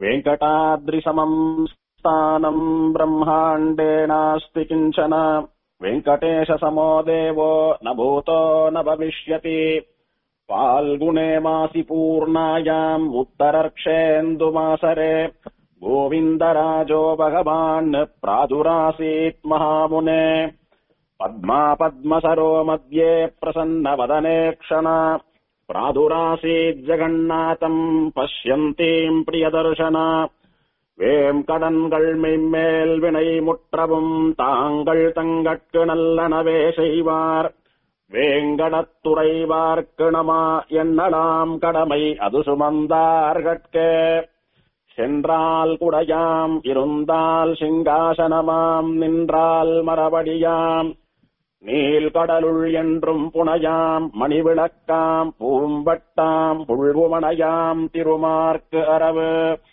वेङ्कटाद्रिसमम् स्थानम् ब्रह्माण्डे नास्ति किञ्चन वेङ्कटेशसमो देवो न भूतो न भविष्यति फाल्गुणे मासि पूर्णायाम् उत्तरर्क्षेन्दुमासरे गोविन्दराजो भगवान् प्रादुरासीत् महामुने पद्मा पद्मसरो मध्ये प्रसन्नवदने क्षण प्रादुरासीज्जगन्नाथम् पश्यन्तीम् प्रियदर्शन வேம்கடன்கள் மெய்மேல் வினை முற்றவும் தாங்கள் தங்கட்கு நல்லனவே செய்வார் வேங்கடத்துறைவார்க்கு நமா என்னலாம் கடமை அது சுமந்தார்கட்கே சென்றால் குடையாம் இருந்தால் சிங்காசனமாம் நின்றால் மரபடியாம் நீல்கடலுள் என்றும் புனையாம் மணிவிளக்காம் பூம்பட்டாம் புல்வுமணையாம் திருமார்க்கு அரவு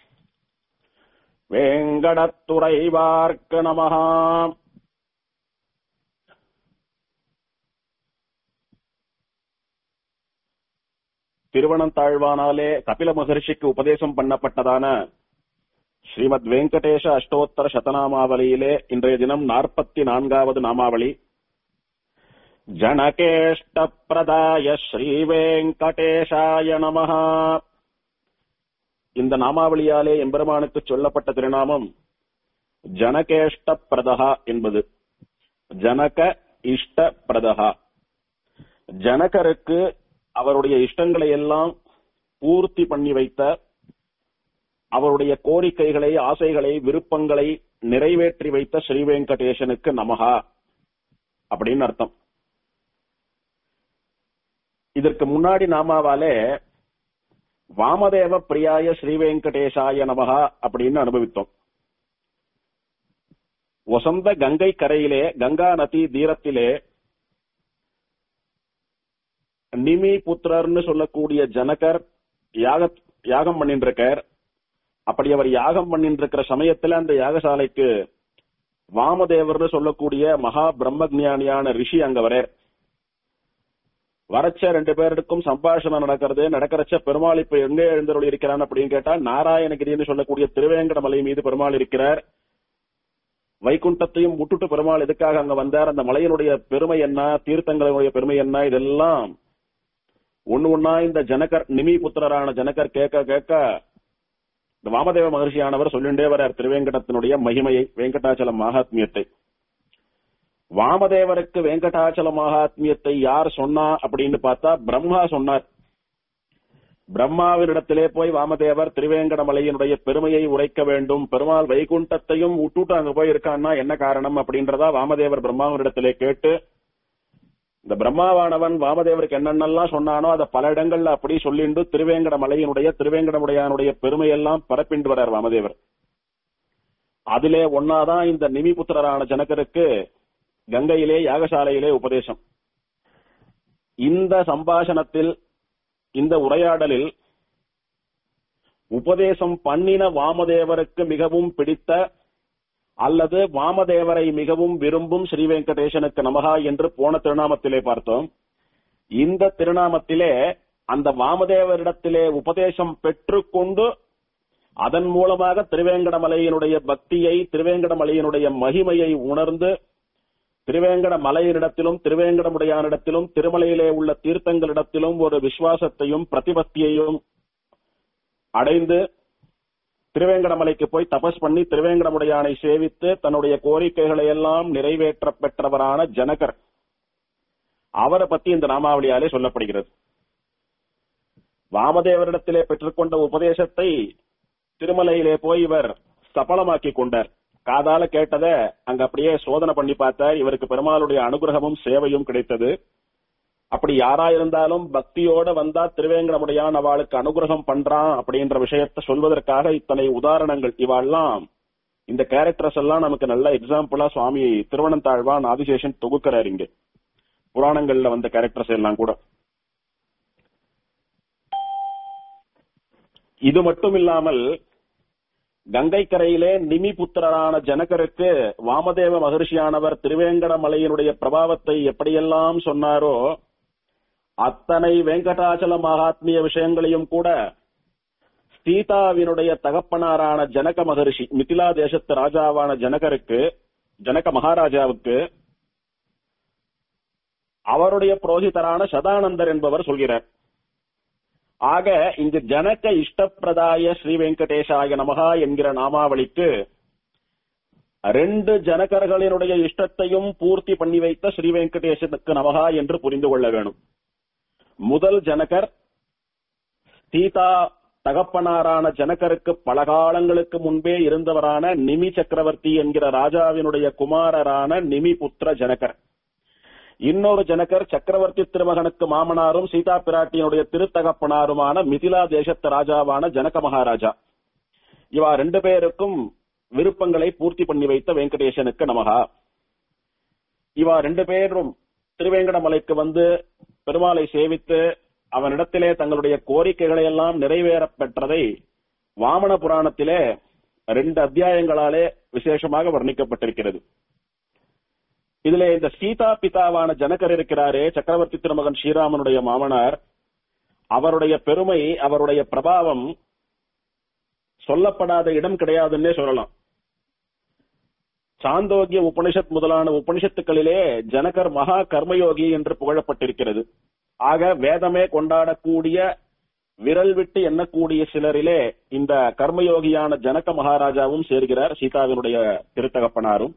வேங்கடத்துறைவார்க்கு நமஹா திருவனந்தாழ்வானாலே கபில மகர்ஷிக்கு உபதேசம் பண்ணப்பட்டதான ஸ்ரீமத் வெங்கடேஷ அஷ்டோத்தர சதநாமாவளியிலே இன்றைய தினம் நாற்பத்தி நான்காவது நாமாவளி ஜனகேஷ்ட பிரதாய ஸ்ரீ வெங்கடேஷாய நமஹா இந்த நாமாவளியாலே எம்பெருமானுக்கு சொல்லப்பட்ட திருநாமம் ஜனகேஷ்ட பிரதகா என்பது ஜனக இஷ்ட பிரதகா ஜனகருக்கு அவருடைய இஷ்டங்களை எல்லாம் பூர்த்தி பண்ணி வைத்த அவருடைய கோரிக்கைகளை ஆசைகளை விருப்பங்களை நிறைவேற்றி வைத்த ஸ்ரீ வெங்கடேசனுக்கு நமகா அப்படின்னு அர்த்தம் இதற்கு முன்னாடி நாமாவாலே வாமதேவ பிரியாய ஸ்ரீ வெங்கடேசாய நமகா அப்படின்னு அனுபவித்தோம் வசந்த கங்கை கரையிலே கங்கா நதி தீரத்திலே நிமி புத்திரர்னு சொல்லக்கூடிய ஜனகர் யாக யாகம் பண்ணிட்டு இருக்கார் அப்படி அவர் யாகம் பண்ணிட்டு இருக்கிற சமயத்துல அந்த யாகசாலைக்கு வாமதேவர்னு சொல்லக்கூடிய மகா பிரம்மஜானியான ரிஷி அங்க வர வரச்ச ரெண்டு பேருக்கும் சம்பாஷணம் நடக்கிறது நடக்கிறச்ச பெருமாள் இப்ப எங்க எழுந்தருள் இருக்கிறான் அப்படின்னு கேட்டா நாராயணகிரின்னு சொல்லக்கூடிய திருவேங்கட மலை மீது பெருமாள் இருக்கிறார் வைகுண்டத்தையும் விட்டுட்டு பெருமாள் எதுக்காக அங்க வந்தார் அந்த மலையினுடைய பெருமை என்ன தீர்த்தங்களுடைய பெருமை என்ன இதெல்லாம் ஒண்ணு ஒன்னா இந்த ஜனகர் நிமி புத்திரரான ஜனகர் கேட்க கேட்க இந்த வாமதேவ மகர்ஷியானவர் சொல்லிண்டே வரார் திருவேங்கடத்தினுடைய மகிமையை வெங்கடாச்சல மகாத்மியத்தை வாமதேவருக்கு வெங்கடாச்சல மகாத்மியத்தை யார் சொன்னா அப்படின்னு பார்த்தா பிரம்மா சொன்னார் பிரம்மாவினிடத்திலே போய் வாமதேவர் திருவேங்கட மலையினுடைய பெருமையை உரைக்க வேண்டும் பெருமாள் வைகுண்டத்தையும் விட்டுட்டு அங்க போய் இருக்கான்னா என்ன காரணம் அப்படின்றதா வாமதேவர் பிரம்மாவினிடத்திலே கேட்டு இந்த பிரம்மாவானவன் வாமதேவருக்கு என்னென்னலாம் சொன்னானோ அதை பல இடங்கள்ல அப்படி சொல்லிண்டு திருவேங்கட மலையினுடைய திருவேங்கடமுடையானுடைய பெருமையெல்லாம் பரப்பிண்டு வரார் வாமதேவர் அதிலே ஒன்னாதான் இந்த நிமிபுத்திரரான ஜனகருக்கு கங்கையிலே யாகசாலையிலே உபதேசம் இந்த சம்பாஷணத்தில் இந்த உரையாடலில் உபதேசம் பண்ணின வாமதேவருக்கு மிகவும் பிடித்த அல்லது வாமதேவரை மிகவும் விரும்பும் ஸ்ரீ வெங்கடேசனுக்கு நமகா என்று போன திருநாமத்திலே பார்த்தோம் இந்த திருநாமத்திலே அந்த வாமதேவரிடத்திலே உபதேசம் பெற்றுக்கொண்டு அதன் மூலமாக திருவேங்கடமலையினுடைய பக்தியை திருவேங்கடமலையினுடைய மகிமையை உணர்ந்து திருவேங்கட மலையினிடத்திலும் திருவேங்கடமுடையானிடத்திலும் திருமலையிலே உள்ள தீர்த்தங்களிடத்திலும் ஒரு விசுவாசத்தையும் பிரதிபத்தியையும் அடைந்து திருவேங்கடமலைக்கு போய் தபஸ் பண்ணி திருவேங்கடமுடையானை சேவித்து தன்னுடைய கோரிக்கைகளை எல்லாம் நிறைவேற்ற பெற்றவரான ஜனகர் அவரை பத்தி இந்த நாமாவளியாலே சொல்லப்படுகிறது வாமதேவரிடத்திலே பெற்றுக்கொண்ட உபதேசத்தை திருமலையிலே போய் இவர் சபலமாக்கி கொண்டார் காதால கேட்டத அங்க அப்படியே சோதனை பண்ணி பார்த்தார் இவருக்கு பெருமாளுடைய அனுகிரகமும் சேவையும் கிடைத்தது அப்படி யாரா இருந்தாலும் பக்தியோட வந்தா திருவேங்கடமுடையான் அவளுக்கு அனுகிரகம் பண்றான் அப்படின்ற விஷயத்த சொல்வதற்காக இத்தனை உதாரணங்கள் இவாள்லாம் இந்த கேரக்டர்ஸ் எல்லாம் நமக்கு நல்ல எக்ஸாம்பிளா சுவாமி திருவனந்தாழ்வான் ஆதிசேஷன் தொகுக்கிறார் இங்க புராணங்கள்ல வந்த கேரக்டர்ஸ் எல்லாம் கூட இது மட்டும் இல்லாமல் கங்கை கரையிலே நிமி புத்திரரான ஜனகருக்கு வாமதேவ மகர்ஷியானவர் திருவேங்கட மலையினுடைய பிரபாவத்தை எப்படியெல்லாம் சொன்னாரோ அத்தனை வெங்கடாச்சல மகாத்மிய விஷயங்களையும் கூட சீதாவினுடைய தகப்பனாரான ஜனக மகரிஷி மிதிலா தேசத்து ராஜாவான ஜனகருக்கு ஜனக மகாராஜாவுக்கு அவருடைய புரோகிதரான சதானந்தர் என்பவர் சொல்கிறார் ஆக இங்கு ஜனக இஷ்டப்பிரதாய ஸ்ரீ வெங்கடேசாய நமகா என்கிற நாமாவளிக்கு ரெண்டு ஜனகர்களினுடைய இஷ்டத்தையும் பூர்த்தி பண்ணி வைத்த ஸ்ரீ வெங்கடேசனுக்கு நமகா என்று புரிந்து கொள்ள வேணும் முதல் ஜனகர் சீதா தகப்பனாரான ஜனகருக்கு பல காலங்களுக்கு முன்பே இருந்தவரான நிமி சக்கரவர்த்தி என்கிற ராஜாவினுடைய குமாரரான நிமி புத்திர ஜனகர் இன்னொரு ஜனகர் சக்கரவர்த்தி திருமகனுக்கு மாமனாரும் சீதா பிராட்டியினுடைய திருத்தகப்பனாருமான மிதிலா தேசத்து ராஜாவான ஜனக மகாராஜா இவா ரெண்டு பேருக்கும் விருப்பங்களை பூர்த்தி பண்ணி வைத்த வெங்கடேசனுக்கு நமகா இவா ரெண்டு பேரும் திருவேங்கடமலைக்கு வந்து பெருமாளை சேவித்து அவனிடத்திலே தங்களுடைய கோரிக்கைகளை எல்லாம் நிறைவேற பெற்றதை வாமன புராணத்திலே ரெண்டு அத்தியாயங்களாலே விசேஷமாக வர்ணிக்கப்பட்டிருக்கிறது இதுல இந்த சீதா பிதாவான ஜனகர் இருக்கிறாரே சக்கரவர்த்தி திருமகன் ஸ்ரீராமனுடைய மாமனார் அவருடைய பெருமை அவருடைய பிரபாவம் சொல்லப்படாத இடம் கிடையாதுன்னே சொல்லலாம் சாந்தோக்கிய உபனிஷத் முதலான உபனிஷத்துக்களிலே ஜனகர் மகா கர்மயோகி என்று புகழப்பட்டிருக்கிறது ஆக வேதமே கொண்டாடக்கூடிய விரல் விட்டு எண்ணக்கூடிய சிலரிலே இந்த கர்மயோகியான ஜனக மகாராஜாவும் சேர்கிறார் சீதாவினுடைய திருத்தகப்பனாரும்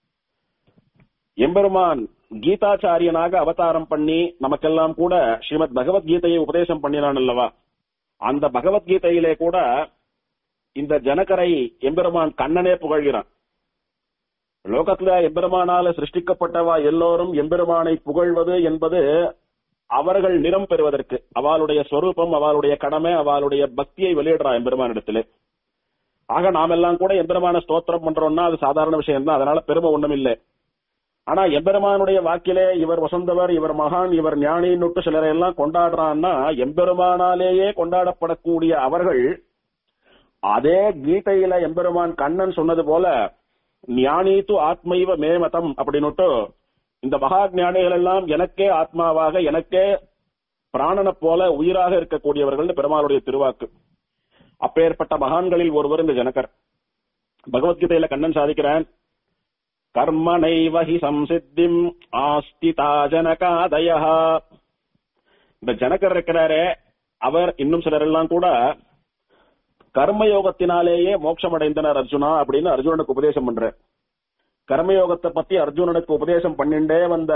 எம்பெருமான் கீதாச்சாரியனாக அவதாரம் பண்ணி நமக்கெல்லாம் கூட ஸ்ரீமத் பகவத்கீதையை உபதேசம் பண்ணினான் அல்லவா அந்த பகவத்கீதையிலே கூட இந்த ஜனகரை எம்பெருமான் கண்ணனே புகழ்கிறான் லோகத்துல எம்பெருமானால சிருஷ்டிக்கப்பட்டவா எல்லோரும் எம்பெருமானை புகழ்வது என்பது அவர்கள் நிறம் பெறுவதற்கு அவளுடைய ஸ்வரூபம் அவளுடைய கடமை அவளுடைய பக்தியை வெளியிடுறா எம்பெருமானிடத்திலே ஆக நாமெல்லாம் கூட எம்பெருமான ஸ்தோத்திரம் பண்றோம்னா அது சாதாரண விஷயம் தான் அதனால பெருமை ஒண்ணும் இல்லை ஆனா எம்பெருமானுடைய வாக்கிலே இவர் வசந்தவர் இவர் மகான் இவர் ஞானின்னுட்டு சிலரை எல்லாம் கொண்டாடுறான்னா எம்பெருமானாலேயே கொண்டாடப்படக்கூடிய அவர்கள் அதே கீதையில எம்பெருமான் கண்ணன் சொன்னது போல ஞானி து ஆத்மைவ மேமதம் அப்படின்னுட்டு இந்த மகா ஞானிகள் எல்லாம் எனக்கே ஆத்மாவாக எனக்கே பிராணனை போல உயிராக இருக்கக்கூடியவர்கள் பெருமாளுடைய திருவாக்கு அப்பேற்பட்ட மகான்களில் ஒருவர் இந்த ஜனகர் பகவத்கீதையில கண்ணன் சாதிக்கிறான் கர்மனைவஹி சம்சித்திம் ஆஸ்திதா ஜனகாதய இந்த ஜனகர் இருக்கிறாரே அவர் இன்னும் சிலர் எல்லாம் கூட கர்மயோகத்தினாலேயே மோட்சம் அடைந்தனர் அர்ஜுனா அப்படின்னு அர்ஜுனனுக்கு உபதேசம் பண்ற கர்மயோகத்தை பத்தி அர்ஜுனனுக்கு உபதேசம் பண்ணிண்டே வந்த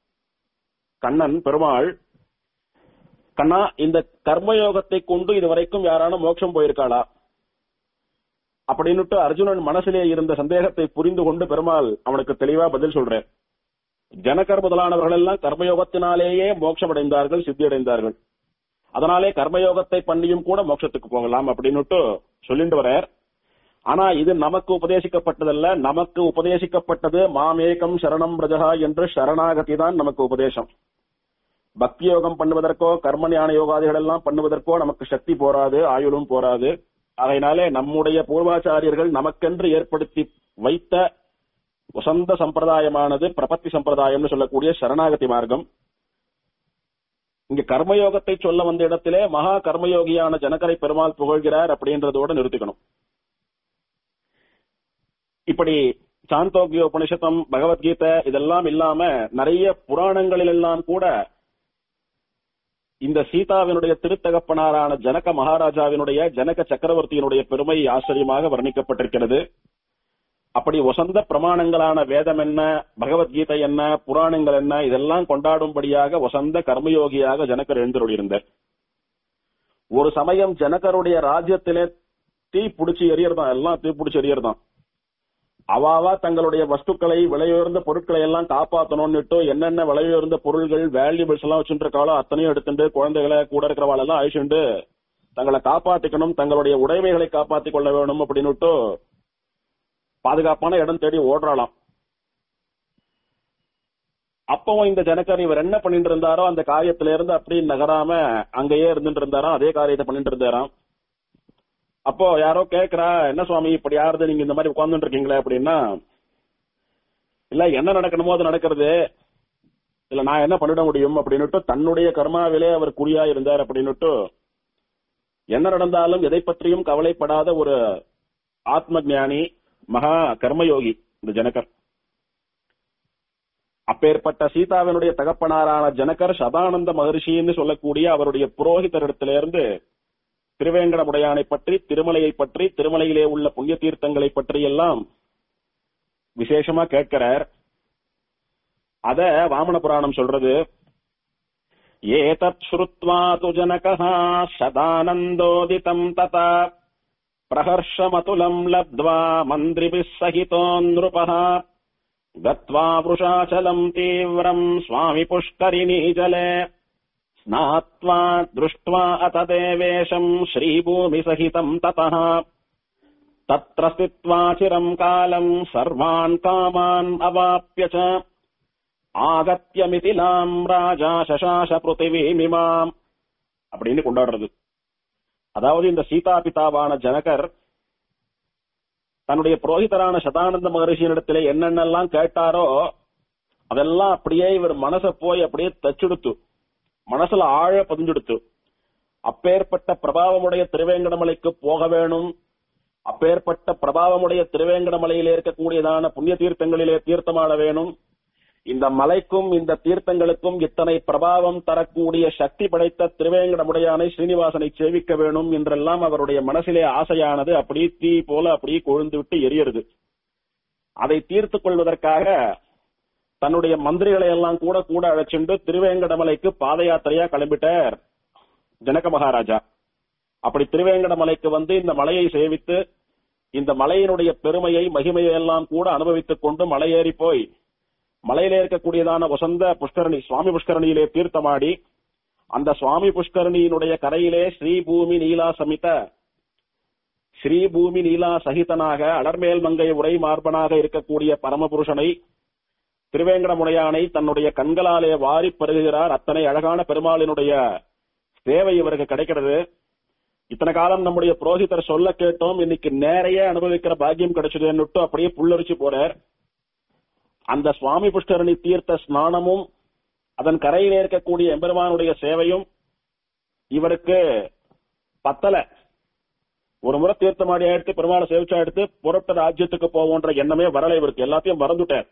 கண்ணன் பெருமாள் கண்ணா இந்த கர்மயோகத்தை கொண்டு இதுவரைக்கும் யாரான மோட்சம் போயிருக்காளா அப்படின்னுட்டு அர்ஜுனன் மனசிலே இருந்த சந்தேகத்தை புரிந்து கொண்டு பெருமாள் அவனுக்கு தெளிவா பதில் சொல்றேன் ஜனகர் முதலானவர்கள் எல்லாம் கர்மயோகத்தினாலேயே மோட்சம் அடைந்தார்கள் சித்தி அடைந்தார்கள் அதனாலே கர்மயோகத்தை பண்ணியும் கூட மோட்சத்துக்கு போகலாம் அப்படின்னுட்டு சொல்லிட்டு வரார் ஆனா இது நமக்கு உபதேசிக்கப்பட்டதல்ல நமக்கு உபதேசிக்கப்பட்டது மாமேகம் சரணம் பிரஜகா என்று சரணாகதி தான் நமக்கு உபதேசம் பக்தி யோகம் பண்ணுவதற்கோ கர்ம ஞான யோகாதிகள் எல்லாம் பண்ணுவதற்கோ நமக்கு சக்தி போராது ஆயுளும் போராது அதனாலே நம்முடைய பூர்வாச்சாரியர்கள் நமக்கென்று ஏற்படுத்தி வைத்த வசந்த சம்பிரதாயமானது பிரபத்தி சம்பிரதாயம்னு சொல்லக்கூடிய சரணாகதி மார்க்கம் இங்க கர்மயோகத்தை சொல்ல வந்த இடத்திலே மகா கர்மயோகியான ஜனகரை பெருமாள் புகழ்கிறார் அப்படின்றதோட நிறுத்திக்கணும் இப்படி சாந்தோக்கிய உபனிஷத்தம் பகவத்கீதை இதெல்லாம் இல்லாம நிறைய புராணங்களில் எல்லாம் கூட இந்த சீதாவினுடைய திருத்தகப்பனாரான ஜனக மகாராஜாவினுடைய ஜனக சக்கரவர்த்தியினுடைய பெருமை ஆச்சரியமாக வர்ணிக்கப்பட்டிருக்கிறது அப்படி வசந்த பிரமாணங்களான வேதம் என்ன பகவத்கீதை என்ன புராணங்கள் என்ன இதெல்லாம் கொண்டாடும்படியாக வசந்த கர்மயோகியாக ஜனகர் எழுந்தருளியிருந்தார் ஒரு சமயம் ஜனகருடைய ராஜ்யத்திலே தீ பிடிச்சி எரியறதான் எல்லாம் தீ பிடிச்சி எரியறதான் அவாவா தங்களுடைய வஸ்துக்களை விலையுயர்ந்த பொருட்களை எல்லாம் காப்பாத்தணும்னுட்டு என்னென்ன விலையுயர்ந்த பொருள்கள் வேல்யூபிள்ஸ் எல்லாம் வச்சுட்டு இருக்காளோ அத்தனையும் எடுத்துட்டு குழந்தைகளை கூட இருக்கிறவாள் எல்லாம் அழிச்சுண்டு தங்களை காப்பாத்திக்கணும் தங்களுடைய உடைமைகளை காப்பாத்திக் கொள்ள வேணும் அப்படின்னுட்டு பாதுகாப்பான இடம் தேடி ஓடுறாளாம் அப்பவும் இந்த ஜனகர் இவர் என்ன பண்ணிட்டு இருந்தாரோ அந்த காரியத்தில இருந்து அப்படி நகராம அங்கேயே இருந்துட்டு இருந்தாராம் அதே காரியத்தை பண்ணிட்டு இருந்தாராம் அப்போ யாரோ கேக்குறா என்ன சுவாமி இப்படி யாருது நீங்க இந்த மாதிரி உட்கார்ந்துட்டு இருக்கீங்களே அப்படின்னா இல்ல என்ன நடக்கணுமோ அது நடக்கிறது இல்ல நான் என்ன பண்ணிட முடியும் அப்படின்னுட்டு தன்னுடைய கர்மாவிலே அவர் குறியா இருந்தார் அப்படின்னுட்டு என்ன நடந்தாலும் எதை பற்றியும் கவலைப்படாத ஒரு ஆத்ம ஞானி மகா கர்மயோகி இந்த ஜனகர் அப்பேற்பட்ட சீதாவினுடைய தகப்பனாரான ஜனகர் சதானந்த மகர்ஷின்னு சொல்லக்கூடிய அவருடைய புரோகிதரிடத்திலிருந்து திருவேங்கடமுடையானை பற்றி திருமலையை பற்றி திருமலையிலே உள்ள புண்ணிய தீர்த்தங்களை பற்றி எல்லாம் விசேஷமா கேட்கிறார் அத வாமன புராணம் சொல்றது ஏதத் ஸ்ருத்வா து ஜனகः சதானந்தோதிதம் ததா பிரஹர்ஷமதுலம் லப்த்வா மந்திரிபிः சகிதோ நృపः गत्वा वृषाचलम् तीव्रम् स्वामि पुष्करिणी जले स्नात्वा दृष्ट्वा अथ देवेशम् श्रीभूमिसहितम् ततः तत्र स्थित्वा चिरम् कालम् सर्वान् कामान् अवाप्य च ஆகத்திய மிதிலாம் ராஜா சசாச பிருத்திவீமிமாம் அப்படின்னு கொண்டாடுறது அதாவது இந்த சீதா பிதாவான ஜனகர் தன்னுடைய புரோகிதரான சதானந்த மகரிஷியினிடத்திலே என்னென்னலாம் கேட்டாரோ அதெல்லாம் அப்படியே இவர் மனச போய் அப்படியே தச்சுடுத்து மனசுல ஆழ பதிஞ்சுடுத்து அப்பேற்பட்ட பிரபாவமுடைய திருவேங்கடமலைக்கு போக வேணும் அப்பேற்பட்ட பிரபாவமுடைய திருவேங்கடமலையிலே இருக்கக்கூடியதான புண்ணிய தீர்த்தங்களிலே தீர்த்தமாட வேணும் இந்த மலைக்கும் இந்த தீர்த்தங்களுக்கும் இத்தனை பிரபாவம் தரக்கூடிய சக்தி படைத்த திருவேங்கடமுடையானை ஸ்ரீனிவாசனை சேவிக்க வேணும் என்றெல்லாம் அவருடைய மனசிலே ஆசையானது அப்படி தீ போல அப்படியே கொழுந்து விட்டு எரியுறது அதை தீர்த்துக் கொள்வதற்காக தன்னுடைய மந்திரிகளை எல்லாம் கூட கூட அழைச்சிண்டு திருவேங்கடமலைக்கு பாத யாத்திரையா கிளம்பிட்டார் ஜனக மகாராஜா அப்படி திருவேங்கடமலைக்கு வந்து இந்த மலையை சேவித்து இந்த மலையினுடைய பெருமையை மகிமையை எல்லாம் கூட அனுபவித்துக் கொண்டு மலையேறி போய் மலையில இருக்கக்கூடியதான வசந்த புஷ்கரணி சுவாமி புஷ்கரணியிலே தீர்த்தமாடி அந்த சுவாமி புஷ்கரணியினுடைய கரையிலே ஸ்ரீபூமி நீலா சமித ஸ்ரீபூமி நீலா சகிதனாக அடர்மேல் மங்கை உரை மார்பனாக இருக்கக்கூடிய பரமபுருஷனை திருவேங்கடமுடையானை தன்னுடைய கண்களாலே வாரி பருகுகிறார் அத்தனை அழகான பெருமாளினுடைய சேவை இவருக்கு கிடைக்கிறது இத்தனை காலம் நம்முடைய புரோகிதர் சொல்ல கேட்டோம் இன்னைக்கு நேரையே அனுபவிக்கிற பாக்கியம் கிடைச்சதுன்னுட்டு அப்படியே புல்லரிச்சு போறார் அந்த சுவாமி புஷ்கரணி தீர்த்த ஸ்நானமும் அதன் கரையிலே இருக்கக்கூடிய எம்பெருமானுடைய சேவையும் இவருக்கு பத்தல ஒரு முறை தீர்த்தமாடி எடுத்து பெருமாளை சேவிச்சா எடுத்து புறப்பட்ட ராஜ்யத்துக்கு போவோன்ற எண்ணமே வரல இவருக்கு எல்லாத்தையும் மறந்துட்டார்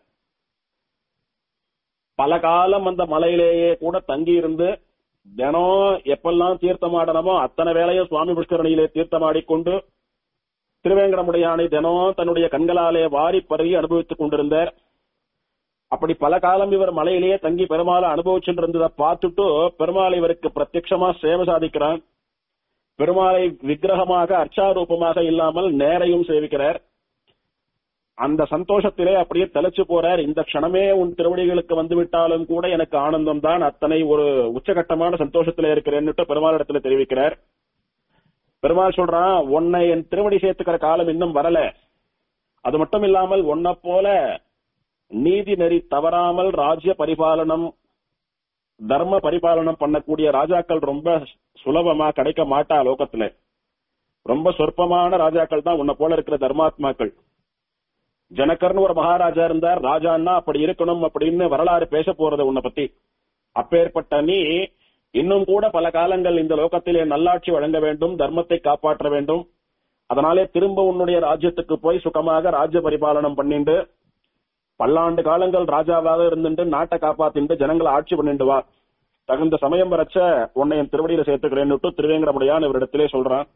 பல காலம் அந்த மலையிலேயே கூட தங்கி இருந்து தினம் எப்பெல்லாம் தீர்த்தமாடணுமோ அத்தனை வேளையும் சுவாமி புஷ்கரணியிலே தீர்த்தமாடிக்கொண்டு திருவேங்கடமுடையானை தினம் தன்னுடைய கண்களாலே வாரி பருகி அனுபவித்துக் கொண்டிருந்தார் அப்படி பல காலம் இவர் மலையிலேயே தங்கி பெருமாளை அனுபவிச்சுட்டு இருந்ததை பார்த்துட்டு பெருமாள் இவருக்கு பிரத்யட்சமா சேவை சாதிக்கிறான் பெருமாளை விக்கிரகமாக அர்ச்சாரூபமாக இல்லாமல் நேரையும் சேவிக்கிறார் அந்த சந்தோஷத்திலே அப்படியே தெளிச்சு போறார் இந்த க்ஷணமே உன் திருவடிகளுக்கு வந்து விட்டாலும் கூட எனக்கு ஆனந்தம் தான் அத்தனை ஒரு உச்சகட்டமான சந்தோஷத்திலே இருக்கிறேன்னுட்டு பெருமாளிடத்துல தெரிவிக்கிறார் பெருமாள் சொல்றான் உன்னை என் திருவடி சேர்த்துக்கிற காலம் இன்னும் வரல அது மட்டும் இல்லாமல் உன்னை போல நீதி நெறி தவறாமல் ராஜ்ய பரிபாலனம் தர்ம பரிபாலனம் பண்ணக்கூடிய ராஜாக்கள் ரொம்ப சுலபமா கிடைக்க மாட்டா லோகத்துல ரொம்ப சொற்பமான ராஜாக்கள் தான் உன்னை போல இருக்கிற தர்மாத்மாக்கள் ஜனகர்னு ஒரு மகாராஜா இருந்தார் ராஜான்னா அப்படி இருக்கணும் அப்படின்னு வரலாறு பேச போறது உன்னை பத்தி அப்பேற்பட்ட நீ இன்னும் கூட பல காலங்கள் இந்த லோகத்திலே நல்லாட்சி வழங்க வேண்டும் தர்மத்தை காப்பாற்ற வேண்டும் அதனாலே திரும்ப உன்னுடைய ராஜ்யத்துக்கு போய் சுகமாக ராஜ்ய பரிபாலனம் பண்ணிண்டு பல்லாண்டு காலங்கள் ராஜாவாக இருந்துட்டு நாட்டை காப்பாத்திட்டு ஜனங்களை ஆட்சி பண்ணிட்டு வா தகுந்த சமயம் வரைச்ச உன்னை என் திருவடியில சேர்த்துக்கிறேன்னு திருவேங்கடமுடையான் இவரிடத்திலே சொல்றான்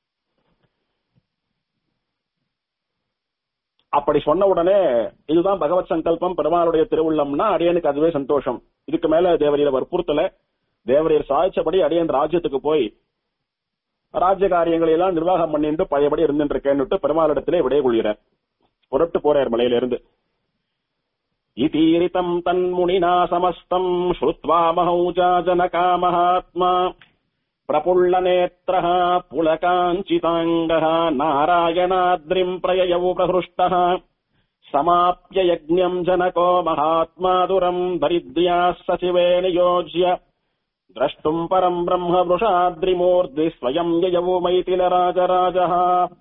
அப்படி சொன்ன உடனே இதுதான் பகவத் சங்கல்பம் பெருமாளுடைய திருவுள்ளம்னா அடியனுக்கு அதுவே சந்தோஷம் இதுக்கு மேல தேவரையில வற்புறுத்தல தேவரையர் சாதிச்சபடி அடியன் ராஜ்யத்துக்கு போய் ராஜ்ய காரியங்களை எல்லாம் நிர்வாகம் பண்ணிட்டு பழையபடி இருந்துட்டு இருக்கேன்னுட்டு பெருமாளிடத்திலே விடைய கொள்கிறார் புறட்டு போறார் மலையில இருந்து इतीरितम् तन्मुनिना समस्तम् श्रुत्वा महौजा जनका महात्मा प्रपुल्लनेत्रः पुलकाञ्चिताङ्गः नारायणाद्रिम् प्रययौ प्रहृष्टः समाप्य यज्ञम् जनको महात्मा दुरम् दरिद्र्याः सचिवे नियोज्य द्रष्टुम् परम् ब्रह्म वृषाद्रिमूर्धि स्वयम् ययौ मैथिलराजराजः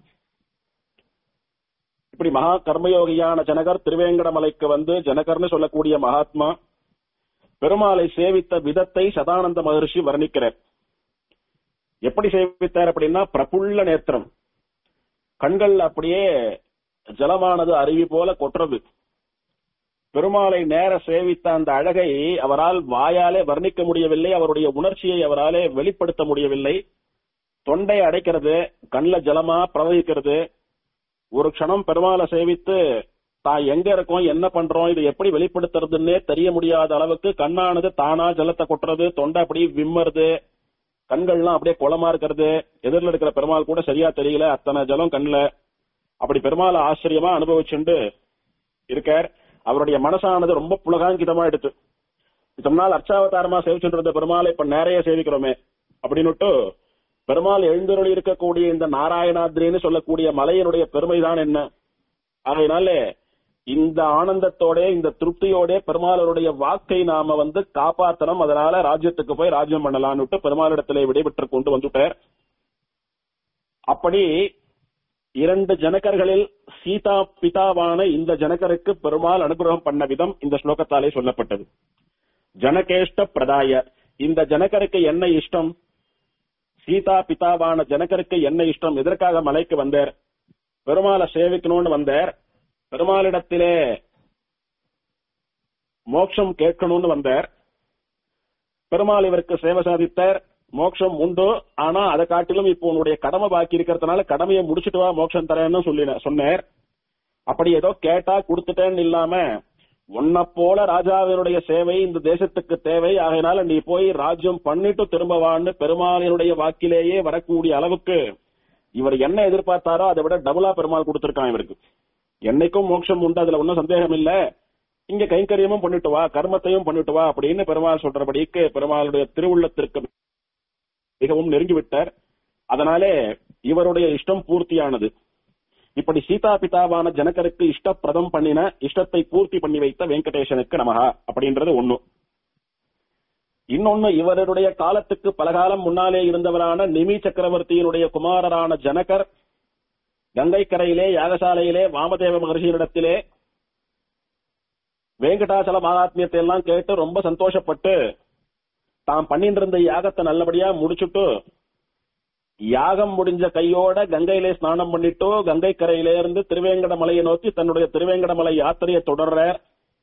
இப்படி மகா கர்மயோகியான ஜனகர் திருவேங்கடமலைக்கு வந்து ஜனகர்னு சொல்லக்கூடிய மகாத்மா பெருமாளை சேவித்த விதத்தை சதானந்த மகர்ஷி வர்ணிக்கிறார் எப்படி சேவித்தார் அப்படின்னா பிரபுள்ள நேத்திரம் கண்கள் அப்படியே ஜலமானது அருவி போல கொட்டுறது பெருமாளை நேர சேவித்த அந்த அழகை அவரால் வாயாலே வர்ணிக்க முடியவில்லை அவருடைய உணர்ச்சியை அவராலே வெளிப்படுத்த முடியவில்லை தொண்டை அடைக்கிறது கண்ல ஜலமா பிரவகிக்கிறது ஒரு க்ஷணம் பெருமாளை சேவித்து தான் எங்க இருக்கோம் என்ன பண்றோம் இது எப்படி வெளிப்படுத்துறதுன்னே தெரிய முடியாத அளவுக்கு கண்ணானது தானா ஜலத்தை கொட்டுறது தொண்டை அப்படி விம்மறது கண்கள்லாம் அப்படியே குளமா இருக்கிறது எதிரில் இருக்கிற பெருமாள் கூட சரியா தெரியல அத்தனை ஜலம் கண்ணுல அப்படி பெருமாளை ஆச்சரியமா அனுபவிச்சுண்டு இருக்கார் அவருடைய மனசானது ரொம்ப புலகாங்கிதமா எடுத்து இத்தனை நாள் அர்ச்சாவதாரமா சேவிச்சுட்டு இருந்த பெருமாளை இப்ப நிறைய சேவிக்கிறோமே அப்படின்னுட்டு பெருமாள் எழுந்தருளி இருக்கக்கூடிய இந்த நாராயணாத்ரின்னு சொல்லக்கூடிய மலையினுடைய பெருமைதான் என்ன ஆகையினால இந்த ஆனந்தத்தோட இந்த திருப்தியோட பெருமாளருடைய வாக்கை நாம வந்து காப்பாத்தணும் அதனால ராஜ்யத்துக்கு போய் ராஜ்யம் பண்ணலாம்னுட்டு பெருமாளிடத்திலே விடைபெற்று கொண்டு வந்துட்டார் அப்படி இரண்டு ஜனகர்களில் சீதா பிதாவான இந்த ஜனகருக்கு பெருமாள் அனுகிரகம் பண்ண விதம் இந்த ஸ்லோகத்தாலே சொல்லப்பட்டது ஜனகேஷ்ட பிரதாய இந்த ஜனகருக்கு என்ன இஷ்டம் சீதா பிதாவான ஜனகருக்கு என்ன இஷ்டம் எதற்காக மலைக்கு வந்தார் பெருமாளை சேவிக்கணும்னு வந்தார் பெருமாளிடத்திலே மோட்சம் கேட்கணும்னு வந்தார் பெருமாள் இவருக்கு சேவை சாதித்தார் மோட்சம் உண்டு ஆனா அதை காட்டிலும் இப்போ உன்னுடைய கடமை பாக்கி இருக்கிறதுனால கடமையை முடிச்சிட்டு வா மோட்சம் தரேன்னு சொல்லி சொன்னார் அப்படி ஏதோ கேட்டா கொடுத்துட்டேன்னு இல்லாம உன்னை போல ராஜாவினுடைய சேவை இந்த தேசத்துக்கு தேவை ஆகையினால நீ போய் ராஜ்யம் பண்ணிட்டு திரும்ப வான்னு பெருமாளினுடைய வாக்கிலேயே வரக்கூடிய அளவுக்கு இவர் என்ன எதிர்பார்த்தாரோ அதை விட டபுளா பெருமாள் கொடுத்திருக்கான் இவருக்கு என்னைக்கும் மோட்சம் உண்டு அதுல ஒன்னும் சந்தேகம் இல்ல இங்க கைங்கரியமும் பண்ணிட்டு வா கர்மத்தையும் பண்ணிட்டு வா அப்படின்னு பெருமாள் சொல்றபடிக்கு பெருமாளுடைய திருவுள்ளத்திற்கு மிகவும் நெருங்கிவிட்டார் அதனாலே இவருடைய இஷ்டம் பூர்த்தியானது இப்படி சீதா பிதாவான ஜனகருக்கு இஷ்டப்பிரதம் பண்ணின இஷ்டத்தை பூர்த்தி பண்ணி வைத்த வெங்கடேசனுக்கு நமகா அப்படின்றது ஒண்ணு இன்னொன்னு இவருடைய காலத்துக்கு பலகாலம் முன்னாலே இருந்தவரான நிமி சக்கரவர்த்தியினுடைய குமாரரான ஜனகர் கங்கை கரையிலே யாகசாலையிலே வாமதேவ மகர்ஷியினிடத்திலே வேங்கடாச்சல மகாத்மியத்தை எல்லாம் கேட்டு ரொம்ப சந்தோஷப்பட்டு தாம் பண்ணிட்டு இருந்த யாகத்தை நல்லபடியா முடிச்சுட்டு யாகம் முடிஞ்ச கையோட கங்கையிலே ஸ்நானம் பண்ணிட்டு கங்கை கரையிலே இருந்து திருவேங்கட மலையை நோக்கி தன்னுடைய திருவேங்கட மலை யாத்திரையை தொடர்றார்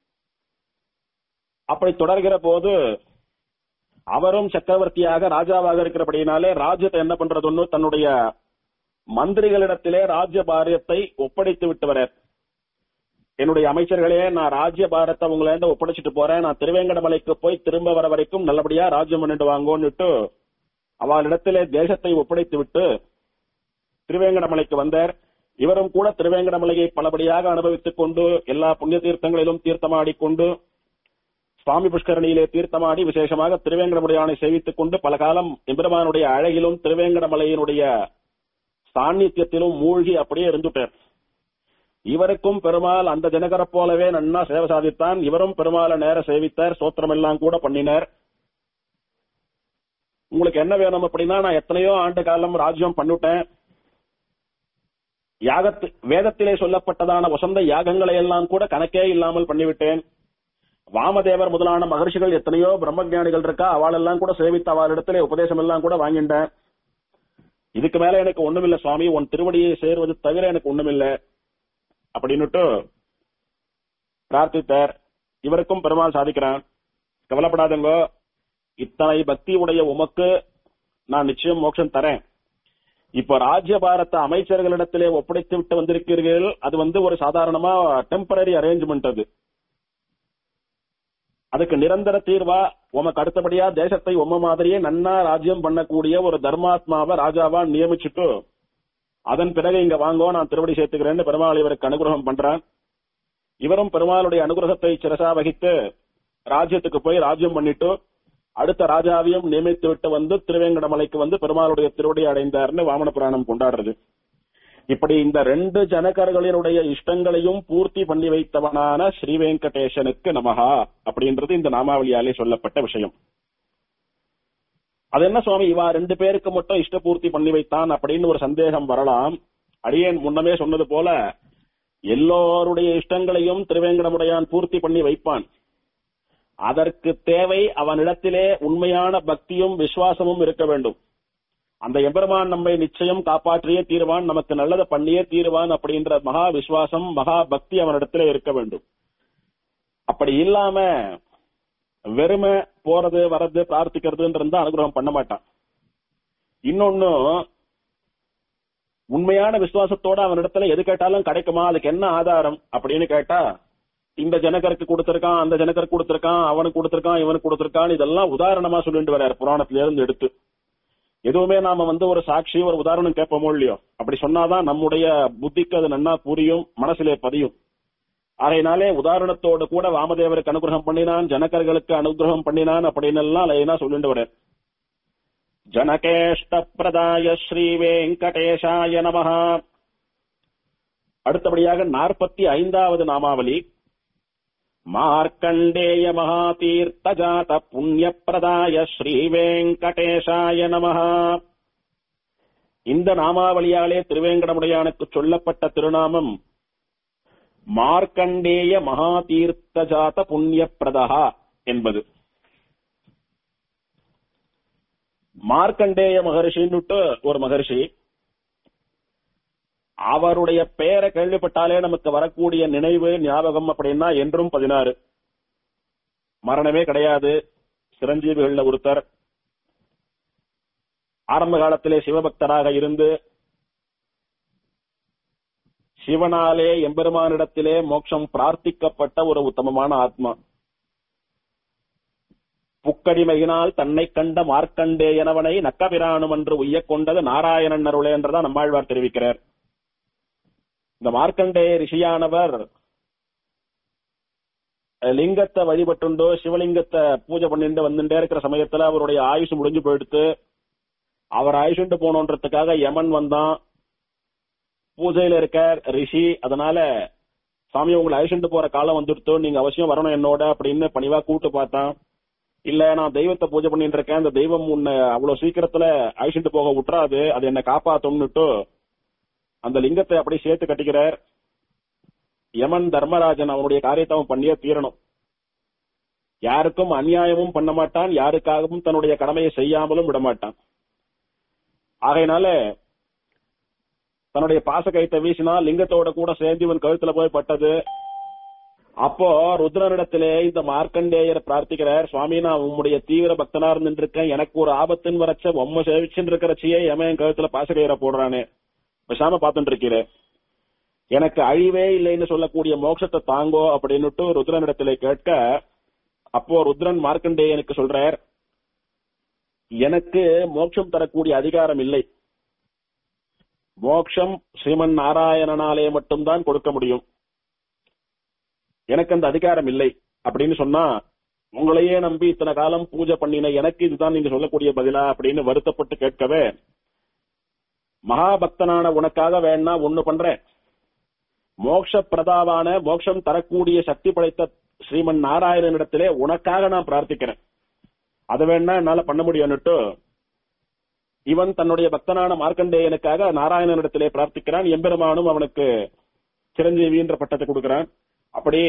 அப்படி தொடர்கிற போது அவரும் சக்கரவர்த்தியாக ராஜாவாக இருக்கிறபடினாலே ராஜ்யத்தை என்ன பண்றதுன்னு தன்னுடைய மந்திரிகளிடத்திலே ராஜ்ய பாரியத்தை ஒப்படைத்து விட்டு வரார் என்னுடைய அமைச்சர்களே நான் ராஜ்ய பாரத்தை உங்களேண்ட ஒப்படைச்சிட்டு போறேன் நான் திருவேங்கடமலைக்கு போய் திரும்ப வர வரைக்கும் நல்லபடியா ராஜ்யம் பண்ணிட்டு வாங்கோன்னுட்டு அவளிடத்திலே தேசத்தை ஒப்படைத்து விட்டு திருவேங்கடமலைக்கு வந்தார் இவரும் கூட திருவேங்கடமலையை பலபடியாக அனுபவித்துக் கொண்டு எல்லா புண்ணிய தீர்த்தங்களிலும் தீர்த்தமாடிக்கொண்டு சுவாமி புஷ்கரணியிலே தீர்த்தமாடி விசேஷமாக திருவேங்கடமுடையானை சேவித்துக் கொண்டு பல காலம் எம்பெருமானுடைய அழகிலும் திருவேங்கடமலையினுடைய சாநித்தியத்திலும் மூழ்கி அப்படியே இருந்துட்டார் இவருக்கும் பெருமாள் அந்த ஜனகரை போலவே நன்னா சேவை சாதித்தான் இவரும் பெருமாளை நேர சேவித்தார் சோத்திரம் எல்லாம் கூட பண்ணினார் உங்களுக்கு என்ன வேணும் அப்படின்னா நான் எத்தனையோ ஆண்டு காலம் ராஜ்யம் பண்ணிட்டேன் யாகத்து வேதத்திலே சொல்லப்பட்டதான வசந்த யாகங்களை எல்லாம் கூட கணக்கே இல்லாமல் பண்ணிவிட்டேன் வாமதேவர் முதலான மகர்ஷிகள் எத்தனையோ பிரம்மஞானிகள் இருக்கா அவளெல்லாம் கூட சேவித்த அவளிடத்திலே உபதேசம் எல்லாம் கூட வாங்கிட்டேன் இதுக்கு மேல எனக்கு ஒண்ணுமில்ல சுவாமி உன் திருவடியை சேர்வது தவிர எனக்கு ஒண்ணுமில்ல அப்படின்னுட்டு பிரார்த்தித்தார் இவருக்கும் பெருமாள் சாதிக்கிறான் கவலைப்படாதங்க இத்தனை பக்தி உடைய உமக்கு நான் நிச்சயம் மோட்சம் தரேன் இப்ப ராஜ்யபாரத்த அமைச்சர்களிடத்திலே ஒப்படைத்து விட்டு வந்திருக்கிறீர்கள் அது வந்து ஒரு சாதாரணமா டெம்பரரி அரேஞ்ச்மெண்ட் அது அதுக்கு நிரந்தர தீர்வா உமக்கு அடுத்தபடியா தேசத்தை உம்ம மாதிரியே நன்னா ராஜ்யம் பண்ணக்கூடிய ஒரு தர்மாத்மாவை ராஜாவா நியமிச்சுட்டு அதன் பிறகு இங்க வாங்கோ நான் திருவடி சேர்த்துக்கிறேன்னு பெருமாள் இவருக்கு அனுகிரகம் பண்றான் இவரும் பெருமாளுடைய அனுகிரகத்தை சிரசா வகித்து ராஜ்யத்துக்கு போய் ராஜ்யம் பண்ணிட்டு அடுத்த ராஜாவையும் நியமித்து விட்டு வந்து திருவேங்கடமலைக்கு வந்து பெருமாளுடைய திருவடி அடைந்தார்னு வாமன புராணம் கொண்டாடுறது இப்படி இந்த ரெண்டு ஜனகர்களினுடைய இஷ்டங்களையும் பூர்த்தி பண்ணி வைத்தவனான ஸ்ரீ வெங்கடேசனுக்கு நமகா அப்படின்றது இந்த நாமாவளியாலே சொல்லப்பட்ட விஷயம் அது என்ன சுவாமி இவா ரெண்டு பேருக்கு மட்டும் இஷ்ட பூர்த்தி பண்ணி வைத்தான் அப்படின்னு ஒரு சந்தேகம் வரலாம் அடியேன் முன்னமே சொன்னது போல எல்லோருடைய இஷ்டங்களையும் திருவேங்கடமுடையான் பூர்த்தி பண்ணி வைப்பான் அதற்கு தேவை அவனிடத்திலே உண்மையான பக்தியும் விசுவாசமும் இருக்க வேண்டும் அந்த எம்பெருமான் நம்மை நிச்சயம் காப்பாற்றியே தீருவான் நமக்கு நல்லதை பண்ணியே தீருவான் அப்படின்ற மகா விசுவாசம் மகா பக்தி அவனிடத்துல இருக்க வேண்டும் அப்படி இல்லாம வெறுமை போறது வர்றது பிரார்த்திக்கிறதுன்னு இருந்தா அனுகிரகம் பண்ண மாட்டான் இன்னொன்னு உண்மையான விசுவாசத்தோட அவனிடத்துல எது கேட்டாலும் கிடைக்குமா அதுக்கு என்ன ஆதாரம் அப்படின்னு கேட்டா இந்த ஜனகருக்கு கொடுத்திருக்கான் அந்த ஜனகருக்கு கொடுத்திருக்கான் அவனுக்கு கொடுத்திருக்கான் இவனுக்கு கொடுத்திருக்கான் இதெல்லாம் உதாரணமா சொல்லிட்டு வர்றாரு புராணத்துல இருந்து எடுத்து எதுவுமே நாம வந்து ஒரு சாட்சி ஒரு உதாரணம் கேட்போமோ இல்லையோ அப்படி சொன்னாதான் நம்முடைய புத்திக்கு அது நன்னா புரியும் மனசிலே பதியும் ஆகையினாலே உதாரணத்தோடு கூட வாமதேவருக்கு அனுகிரகம் பண்ணினான் ஜனகர்களுக்கு அனுகிரகம் பண்ணினான் அப்படின்னு எல்லாம் லைனா சொல்லிட்டு வரேன் ஜனகேஷ்ட பிரதாய ஸ்ரீ வெங்கடேஷாய நமஹ அடுத்தபடியாக நாற்பத்தி ஐந்தாவது நாமாவளி மார்க்கண்டேய மகாதீர்த்த ஜாத புண்ணிய பிரதாய ஸ்ரீ வெங்கடேஷாய நமஹ இந்த நாமாவளியாலே திருவேங்கடமுடையானுக்கு சொல்லப்பட்ட திருநாமம் மார்க்கண்டேய மகாதீர்த்த ஜாத புண்ணிய பிரதா என்பது மார்க்கண்டேய மகர்ஷின்னுட்டு ஒரு மகர்ஷி அவருடைய பெயரை கேள்விப்பட்டாலே நமக்கு வரக்கூடிய நினைவு ஞாபகம் அப்படின்னா என்றும் பதினாறு மரணமே கிடையாது சிரஞ்சீவிகள்ல ஒருத்தர் ஆரம்ப காலத்திலே சிவபக்தராக இருந்து சிவனாலே எம்பெருமானிடத்திலே மோட்சம் பிரார்த்திக்கப்பட்ட ஒரு உத்தமமான ஆத்மா புக்கடிமையினால் தன்னை கண்ட மார்க்கண்டேயனவனை நக்கபிரானும் என்று உய்யக் கொண்டது நாராயணன் அருளே என்றுதான் நம்மாழ்வார் தெரிவிக்கிறார் இந்த மார்க்கண்டேய ரிஷியானவர் லிங்கத்தை வழிபட்டுண்டோ சிவலிங்கத்தை பூஜை பண்ணிட்டு வந்துட்டே இருக்கிற சமயத்துல அவருடைய ஆயுசு முடிஞ்சு போயிடுத்து அவர் ஆயுசுண்டு போனோன்றதுக்காக யமன் வந்தான் பூஜையில இருக்க ரிஷி அதனால சாமி உங்களை அழிச்சுட்டு போற காலம் வந்துடுத்தோ நீங்க அவசியம் வரணும் என்னோட அப்படின்னு பணிவா கூட்டு பார்த்தான் இல்ல நான் தெய்வத்தை பூஜை பண்ணிட்டு இருக்கேன் அந்த தெய்வம் உன்னை அவ்வளவு சீக்கிரத்துல அழிச்சுட்டு போக விட்டுறாது அது என்ன காப்பாத்தும்னுட்டு அந்த லிங்கத்தை அப்படியே சேர்த்து கட்டிக்கிறார் யமன் தர்மராஜன் அவனுடைய காரியத்தை அவன் பண்ணியே தீரணும் யாருக்கும் அநியாயமும் பண்ண மாட்டான் யாருக்காகவும் தன்னுடைய கடமையை செய்யாமலும் விட மாட்டான் ஆகையினால தன்னுடைய பாச கைத்தை வீசினா லிங்கத்தோட கூட சேர்ந்து இவன் கழுத்துல போய் பட்டது அப்போ ருத்ரனிடத்திலே இந்த மார்க்கண்டேயர் பிரார்த்திக்கிறார் சுவாமி நான் உம்முடைய தீவிர பக்தனா இருந்துருக்கேன் எனக்கு ஒரு ஆபத்துன்னு வரச்ச பொம்மை சேவிச்சுட்டு இருக்கிறச்சியே எமன் கழுத்துல பாசகயிற போடுறானே பேசாம பாத்துட்டு இருக்கிற எனக்கு அழிவே இல்லைன்னு சொல்லக்கூடிய மோட்சத்தை தாங்கோ அப்படின்னுட்டு ருத்ரனிடத்திலே கேட்க அப்போ ருத்ரன் மார்க்கண்டேயனுக்கு சொல்றார் எனக்கு மோட்சம் தரக்கூடிய அதிகாரம் இல்லை மோட்சம் ஸ்ரீமன் நாராயணனாலே மட்டும்தான் கொடுக்க முடியும் எனக்கு அந்த அதிகாரம் இல்லை அப்படின்னு சொன்னா உங்களையே நம்பி இத்தனை காலம் பூஜை பண்ணின எனக்கு இதுதான் நீங்க சொல்லக்கூடிய பதிலா அப்படின்னு வருத்தப்பட்டு கேட்கவே மகாபக்தனான உனக்காக வேணா ஒண்ணு பண்றேன் மோட்ச பிரதாவான மோட்சம் தரக்கூடிய சக்தி படைத்த ஸ்ரீமன் நாராயணனிடத்திலே உனக்காக நான் பிரார்த்திக்கிறேன் அதை வேணா என்னால பண்ண முடியும்னுட்டு இவன் தன்னுடைய பக்தனான மார்க்கண்டேயனுக்காக நாராயணனிடத்திலே பிரார்த்திக்கிறான் எம்பெருமானும் அவனுக்கு சிரஞ்சீவின்ற பட்டத்தை கொடுக்கிறான் அப்படி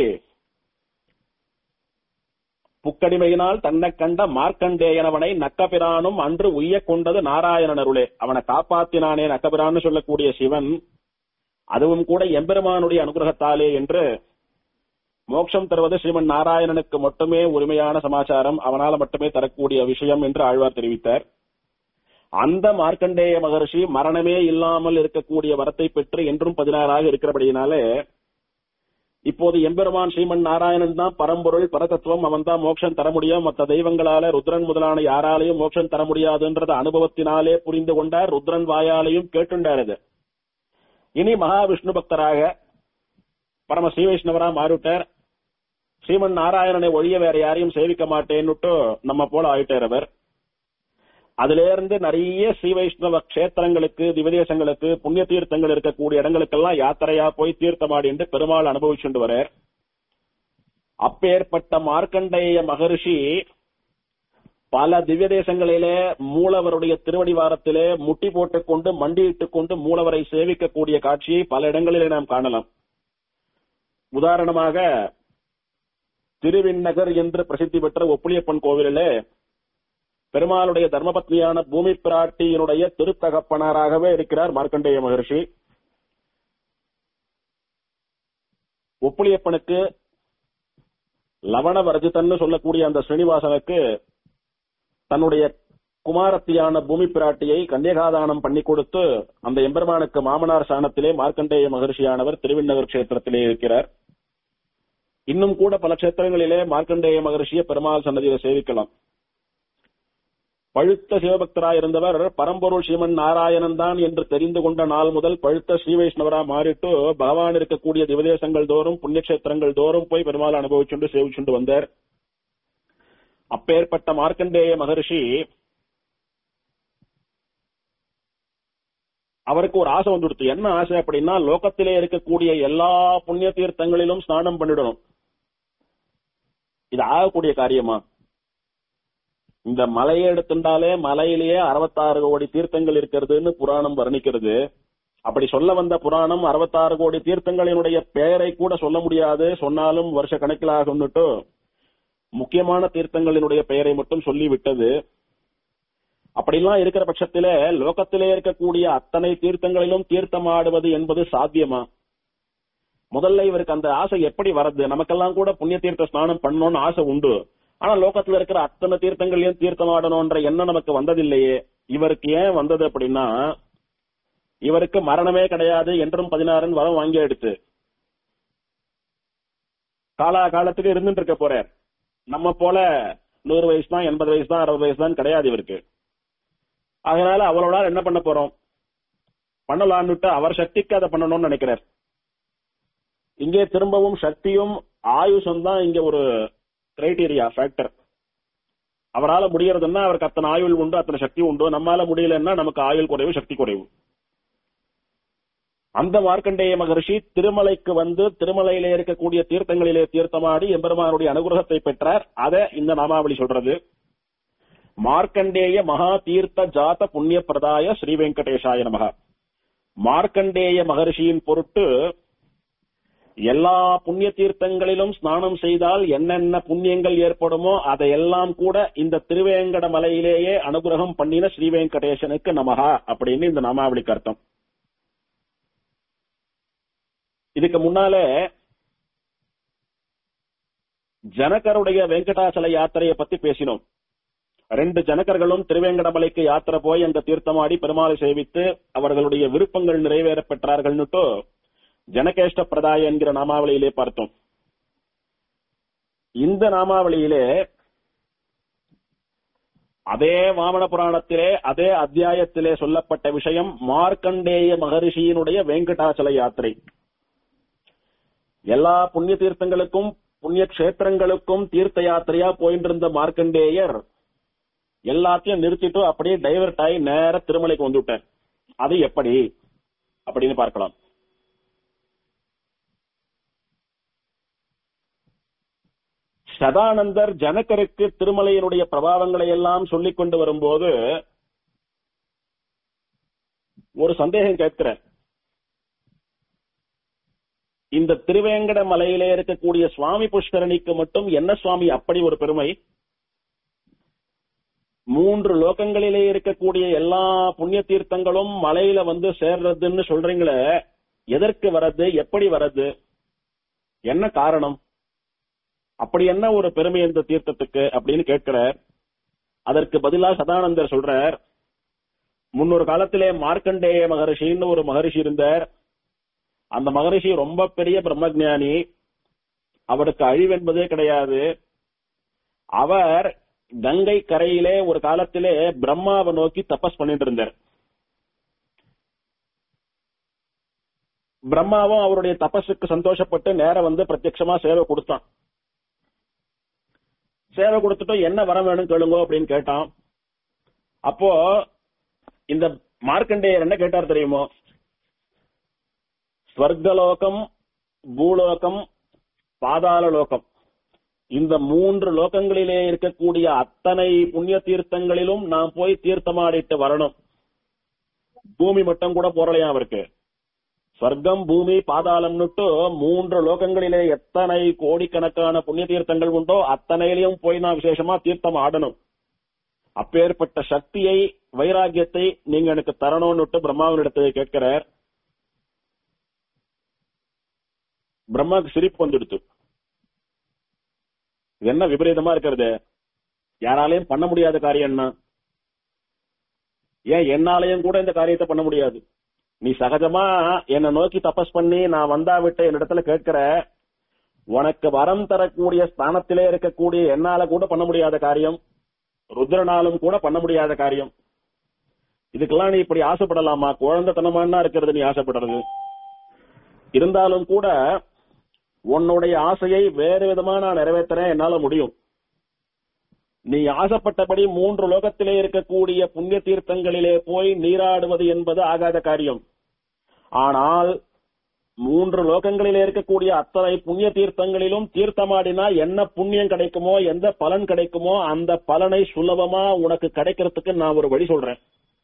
புக்கடிமையினால் தன்னை கண்ட மார்க்கண்டேயனவனை நக்கபிரானும் அன்று உய்ய கொண்டது நாராயணன் அருளே அவனை காப்பாத்தினானே நக்கபிரான்னு சொல்லக்கூடிய சிவன் அதுவும் கூட எம்பெருமானுடைய அனுகிரகத்தாலே என்று மோட்சம் தருவது ஸ்ரீமன் நாராயணனுக்கு மட்டுமே உரிமையான சமாச்சாரம் அவனால மட்டுமே தரக்கூடிய விஷயம் என்று ஆழ்வார் தெரிவித்தார் அந்த மார்க்கண்டேய மகர்ஷி மரணமே இல்லாமல் இருக்கக்கூடிய வரத்தை பெற்று என்றும் பதினாறாக இருக்கிறபடியினாலே இப்போது எம்பெருமான் ஸ்ரீமன் நாராயணன் தான் பரம்பொருள் பரதத்துவம் அவன் தான் மோட்சம் தர முடியும் மற்ற தெய்வங்களால ருத்ரன் முதலான யாராலையும் மோட்சம் தர முடியாதுன்றத அனுபவத்தினாலே புரிந்து கொண்டார் ருத்ரன் வாயாலையும் கேட்டுண்டார் இது இனி மகாவிஷ்ணு பக்தராக பரம ஸ்ரீ வைஷ்ணவரா மாறிவிட்டார் ஸ்ரீமன் நாராயணனை ஒழிய வேற யாரையும் சேவிக்க மாட்டேன்னுட்டு நம்ம போல ஆயிட்டார் அவர் அதுல இருந்து நிறைய ஸ்ரீ வைஷ்ணவ கஷேத்திரங்களுக்கு திவதேசங்களுக்கு புண்ணிய தீர்த்தங்கள் இருக்கக்கூடிய இடங்களுக்கெல்லாம் யாத்திரையா போய் தீர்த்தமாடிண்டு பெருமாள் அனுபவிச்சுண்டு வர அப்பேற்பட்ட மார்க்கண்டேய மகரிஷி பல திவ்ய தேசங்களிலே மூலவருடைய திருவடிவாரத்திலே முட்டி போட்டுக் கொண்டு மண்டியிட்டுக் கொண்டு மூலவரை சேவிக்கக்கூடிய காட்சியை பல இடங்களிலே நாம் காணலாம் உதாரணமாக திருவிண்ணகர் என்று பிரசித்தி பெற்ற ஒப்புளியப்பன் கோவிலிலே பெருமாளுடைய தர்மபத்னியான பூமி பிராட்டியினுடைய திருத்தகப்பனாராகவே இருக்கிறார் மார்க்கண்டேய மகர்ஷி ஒப்புளியப்பனுக்கு லவண வர்ஜிதன்னு சொல்லக்கூடிய அந்த ஸ்ரீனிவாசனுக்கு தன்னுடைய குமாரத்தியான பூமி பிராட்டியை கன்னியகாதானம் பண்ணி கொடுத்து அந்த எம்பெருமானுக்கு மாமனார் சாணத்திலே மார்க்கண்டேய மகர்ஷியானவர் திருவிண்ணகர் கஷேத்திரத்திலே இருக்கிறார் இன்னும் கூட பல கஷேத்திரங்களிலே மார்க்கண்டேய மகர்ஷியை பெருமாள் சன்னதியை சேவிக்கலாம் பழுத்த சிவபக்தராய் இருந்தவர் பரம்பொருள் ஸ்ரீமன் நாராயணன் தான் என்று தெரிந்து கொண்ட நாள் முதல் பழுத்த ஸ்ரீ வைஷ்ணவரா மாறிட்டு பகவான் இருக்கக்கூடிய திவதேசங்கள் தோறும் புண்ணியக்ஷேத்திரங்கள் தோறும் போய் பெருமாள் அனுபவிச்சுண்டு சேவிச்சுண்டு வந்தார் அப்பேற்பட்ட மார்க்கண்டேய மகர்ஷி அவருக்கு ஒரு ஆசை வந்துடுத்து என்ன ஆசை அப்படின்னா லோகத்திலே இருக்கக்கூடிய எல்லா புண்ணிய தீர்த்தங்களிலும் ஸ்நானம் பண்ணிடணும் இது ஆகக்கூடிய காரியமா இந்த மலையை எடுத்துட்டாலே மலையிலேயே அறுபத்தாறு கோடி தீர்த்தங்கள் இருக்கிறதுன்னு புராணம் வர்ணிக்கிறது அப்படி சொல்ல வந்த புராணம் அறுபத்தாறு கோடி தீர்த்தங்களினுடைய பெயரை கூட சொல்ல முடியாது சொன்னாலும் வருஷ கணக்கில் ஆகும்னுட்டு முக்கியமான தீர்த்தங்களினுடைய பெயரை மட்டும் சொல்லி விட்டது அப்படிலாம் இருக்கிற பட்சத்தில லோகத்திலே இருக்கக்கூடிய அத்தனை தீர்த்தங்களிலும் தீர்த்தம் ஆடுவது என்பது சாத்தியமா முதல்ல இவருக்கு அந்த ஆசை எப்படி வரது நமக்கெல்லாம் கூட புண்ணிய தீர்த்த ஸ்நானம் பண்ணணும்னு ஆசை உண்டு ஆனா லோகத்துல இருக்கிற அத்தனை தீர்த்தங்களையும் தீர்த்தம் ஆடணும்ன்ற எண்ணம் நமக்கு வந்ததில்லையே இவருக்கு ஏன் வந்தது அப்படின்னா இவருக்கு மரணமே கிடையாது என்றும் பதினாறுன்னு வரம் வாங்கி எடுத்து காலா காலத்துக்கு இருந்துட்டு இருக்க போறார் நம்ம போல நூறு வயசு தான் எண்பது வயசு தான் அறுபது வயசு தான் கிடையாது இவருக்கு அதனால அவரோட என்ன பண்ண போறோம் பண்ணலான்னுட்டு அவர் சக்திக்கு அதை பண்ணணும்னு நினைக்கிறார் இங்கே திரும்பவும் சக்தியும் ஆயுஷம் தான் இங்க ஒரு கிரைட்டீரியா ஃபேக்டர் அவரால் முடியறதுன்னா அவருக்கு அத்தனை ஆயுள் உண்டு அத்தனை சக்தி உண்டு நம்மால முடியலன்னா நமக்கு ஆயுள் குறைவு சக்தி குறைவு அந்த மார்க்கண்டேய மகர்ஷி திருமலைக்கு வந்து திருமலையிலே இருக்கக்கூடிய தீர்த்தங்களிலே தீர்த்தமாடி எம்பெருமானுடைய அனுகிரகத்தை பெற்றார் அதை இந்த நாமாவளி சொல்றது மார்க்கண்டேய மகா தீர்த்த ஜாத புண்ணிய பிரதாய ஸ்ரீ வெங்கடேசாய நமக மார்க்கண்டேய மகர்ஷியின் பொருட்டு எல்லா புண்ணிய தீர்த்தங்களிலும் ஸ்நானம் செய்தால் என்னென்ன புண்ணியங்கள் ஏற்படுமோ அதையெல்லாம் கூட இந்த திருவேங்கட மலையிலேயே அனுகிரகம் பண்ணின ஸ்ரீ வெங்கடேசனுக்கு நமகா அப்படின்னு இந்த நாமாவளிக்கு அர்த்தம் இதுக்கு முன்னாலே ஜனகருடைய வெங்கடாச்சல யாத்திரையை பத்தி பேசினோம் ரெண்டு ஜனகர்களும் திருவேங்கடமலைக்கு யாத்திரை போய் அங்க தீர்த்தமாடி பெருமாளை சேவித்து அவர்களுடைய விருப்பங்கள் நிறைவேற பெற்றார்கள்னுட்டு ஜனகேஷ்ட பிரதாய என்கிற நாமாவளியிலே பார்த்தோம் இந்த நாமாவளியிலே அதே வாமன புராணத்திலே அதே அத்தியாயத்திலே சொல்லப்பட்ட விஷயம் மார்க்கண்டேய மகரிஷியினுடைய வெங்கடாச்சல யாத்திரை எல்லா புண்ணிய தீர்த்தங்களுக்கும் புண்ணிய கஷேத்திரங்களுக்கும் தீர்த்த யாத்திரையா போயிட்டு இருந்த மார்க்கண்டேயர் எல்லாத்தையும் நிறுத்திட்டு அப்படியே டைவர்ட் ஆகி நேர திருமலைக்கு வந்துவிட்டார் அது எப்படி அப்படின்னு பார்க்கலாம் சதானந்தர் ஜனகருக்கு திருமலையினுடைய பிரபாவங்களை எல்லாம் சொல்லிக் கொண்டு வரும்போது ஒரு சந்தேகம் கேட்கிறார் இந்த திருவேங்கட மலையிலே இருக்கக்கூடிய சுவாமி புஷ்கரணிக்கு மட்டும் என்ன சுவாமி அப்படி ஒரு பெருமை மூன்று லோகங்களிலே இருக்கக்கூடிய எல்லா புண்ணிய தீர்த்தங்களும் மலையில வந்து சேர்றதுன்னு சொல்றீங்களே எதற்கு வரது எப்படி வரது என்ன காரணம் அப்படி என்ன ஒரு பெருமை இந்த தீர்த்தத்துக்கு அப்படின்னு கேட்கிறார் அதற்கு பதிலா சதானந்தர் சொல்றார் முன்னொரு காலத்திலே மார்க்கண்டேய மகரிஷின்னு ஒரு மகரிஷி இருந்தார் அந்த மகரிஷி ரொம்ப பெரிய பிரம்மஜானி அவருக்கு அழிவென்பதே கிடையாது அவர் கங்கை கரையிலே ஒரு காலத்திலே பிரம்மாவை நோக்கி தபஸ் பண்ணிட்டு இருந்தார் பிரம்மாவும் அவருடைய தபஸுக்கு சந்தோஷப்பட்டு நேர வந்து பிரத்யட்சமா சேவை கொடுத்தான் சேவை கொடுத்துட்டு என்ன வரம் வேணும் கேளுங்க அப்படின்னு கேட்டான் அப்போ இந்த மார்க்கண்டேயர் என்ன கேட்டார் தெரியுமோ ஸ்வர்கலோகம் பூலோகம் பாதாள லோகம் இந்த மூன்று லோகங்களிலே இருக்கக்கூடிய அத்தனை புண்ணிய தீர்த்தங்களிலும் நான் போய் தீர்த்தமாடிட்டு வரணும் பூமி மட்டும் கூட போறலையா அவருக்கு ஸ்வர்க்கம் பூமி பாதாளம்னுட்டு மூன்று லோகங்களிலே எத்தனை கோடிக்கணக்கான புண்ணிய தீர்த்தங்கள் உண்டோ அத்தனையிலையும் போய் நான் விசேஷமா தீர்த்தம் ஆடணும் அப்பேற்பட்ட சக்தியை வைராகியத்தை நீங்க எனக்கு தரணும்னு பிரம்மாவினிடத்தை கேட்கிறார் பிரம்மாவுக்கு சிரிப்பு வந்துடுத்து இது என்ன விபரீதமா இருக்கிறது யாராலையும் பண்ண முடியாத காரியம் என்ன ஏன் என்னாலையும் கூட இந்த காரியத்தை பண்ண முடியாது நீ சகஜமா என்னை நோக்கி தபஸ் பண்ணி நான் வந்தா விட்டு என்னிடத்துல கேட்கிற உனக்கு வரம் தரக்கூடிய ஸ்தானத்திலே இருக்கக்கூடிய என்னால கூட பண்ண முடியாத காரியம் ருத்ரனாலும் கூட பண்ண முடியாத காரியம் இதுக்கெல்லாம் நீ இப்படி ஆசைப்படலாமா குழந்தைத்தனமானா இருக்கிறது நீ ஆசைப்படுறது இருந்தாலும் கூட உன்னுடைய ஆசையை வேறு விதமா நான் நிறைவேற்றுறேன் என்னால முடியும் நீ ஆசைப்பட்டபடி மூன்று லோகத்திலே இருக்கக்கூடிய புண்ணிய தீர்த்தங்களிலே போய் நீராடுவது என்பது ஆகாத காரியம் ஆனால் மூன்று லோகங்களிலே இருக்கக்கூடிய அத்தனை புண்ணிய தீர்த்தங்களிலும் தீர்த்தமாடினா என்ன புண்ணியம் கிடைக்குமோ எந்த பலன் கிடைக்குமோ அந்த பலனை சுலபமா உனக்கு கிடைக்கிறதுக்கு நான் ஒரு வழி சொல்றேன்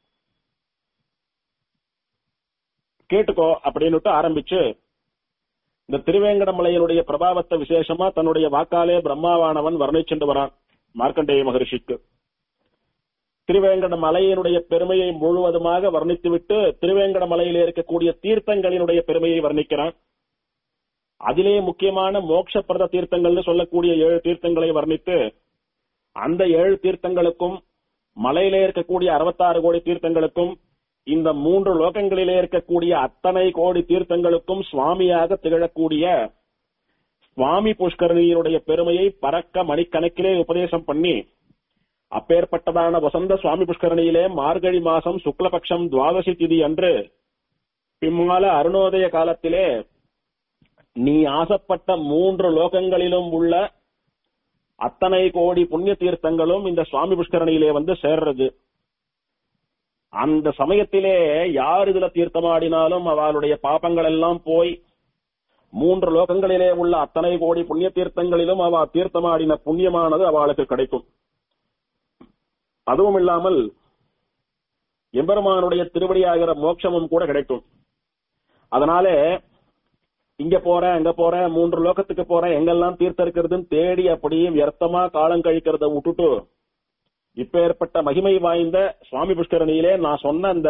கேட்டுக்கோ அப்படின்னுட்டு ஆரம்பிச்சு இந்த திருவேங்கடமலையினுடைய பிரபாவத்தை விசேஷமா தன்னுடைய வாக்காலே பிரம்மாவானவன் வர்ணிச்சென்று வரான் மார்க்கண்டேய மகரிஷிக்கு திருவேங்கட மலையினுடைய பெருமையை முழுவதுமாக வர்ணித்துவிட்டு திருவேங்கட மலையிலே இருக்கக்கூடிய தீர்த்தங்களினுடைய பெருமையை வர்ணிக்கிறான் அதிலே முக்கியமான மோட்சப்பிரத தீர்த்தங்கள்னு சொல்லக்கூடிய ஏழு தீர்த்தங்களை வர்ணித்து அந்த ஏழு தீர்த்தங்களுக்கும் மலையிலே இருக்கக்கூடிய அறுபத்தாறு கோடி தீர்த்தங்களுக்கும் இந்த மூன்று லோகங்களிலே இருக்கக்கூடிய அத்தனை கோடி தீர்த்தங்களுக்கும் சுவாமியாக திகழக்கூடிய சுவாமி புஷ்கரணியினுடைய பெருமையை பறக்க மணிக்கணக்கிலே உபதேசம் பண்ணி அப்பேற்பட்டதான வசந்த சுவாமி புஷ்கரணியிலே மார்கழி மாசம் சுக்லபக்ஷம் துவாதசி திதி அன்று பிம்மால அருணோதய காலத்திலே நீ ஆசைப்பட்ட மூன்று லோகங்களிலும் உள்ள அத்தனை கோடி புண்ணிய தீர்த்தங்களும் இந்த சுவாமி புஷ்கரணியிலே வந்து சேர்றது அந்த சமயத்திலே யார் இதுல தீர்த்தமாடினாலும் அவளுடைய பாப்பங்கள் எல்லாம் போய் மூன்று லோகங்களிலே உள்ள அத்தனை கோடி புண்ணிய தீர்த்தங்களிலும் அவ தீர்த்தமாடின புண்ணியமானது அவளுக்கு கிடைக்கும் அதுவும் இல்லாமல் எம்பெருமானுடைய திருவடியாகிற மோட்சமும் கூட கிடைக்கும் அதனாலே இங்க போறேன் அங்க போறேன் மூன்று லோகத்துக்கு போறேன் எங்கெல்லாம் தீர்த்தம் இருக்கிறதுன்னு தேடி அப்படியே வியர்த்தமா காலம் கழிக்கிறத விட்டுட்டு இப்ப ஏற்பட்ட மகிமை வாய்ந்த சுவாமி புஷ்கரணியிலே நான் சொன்ன அந்த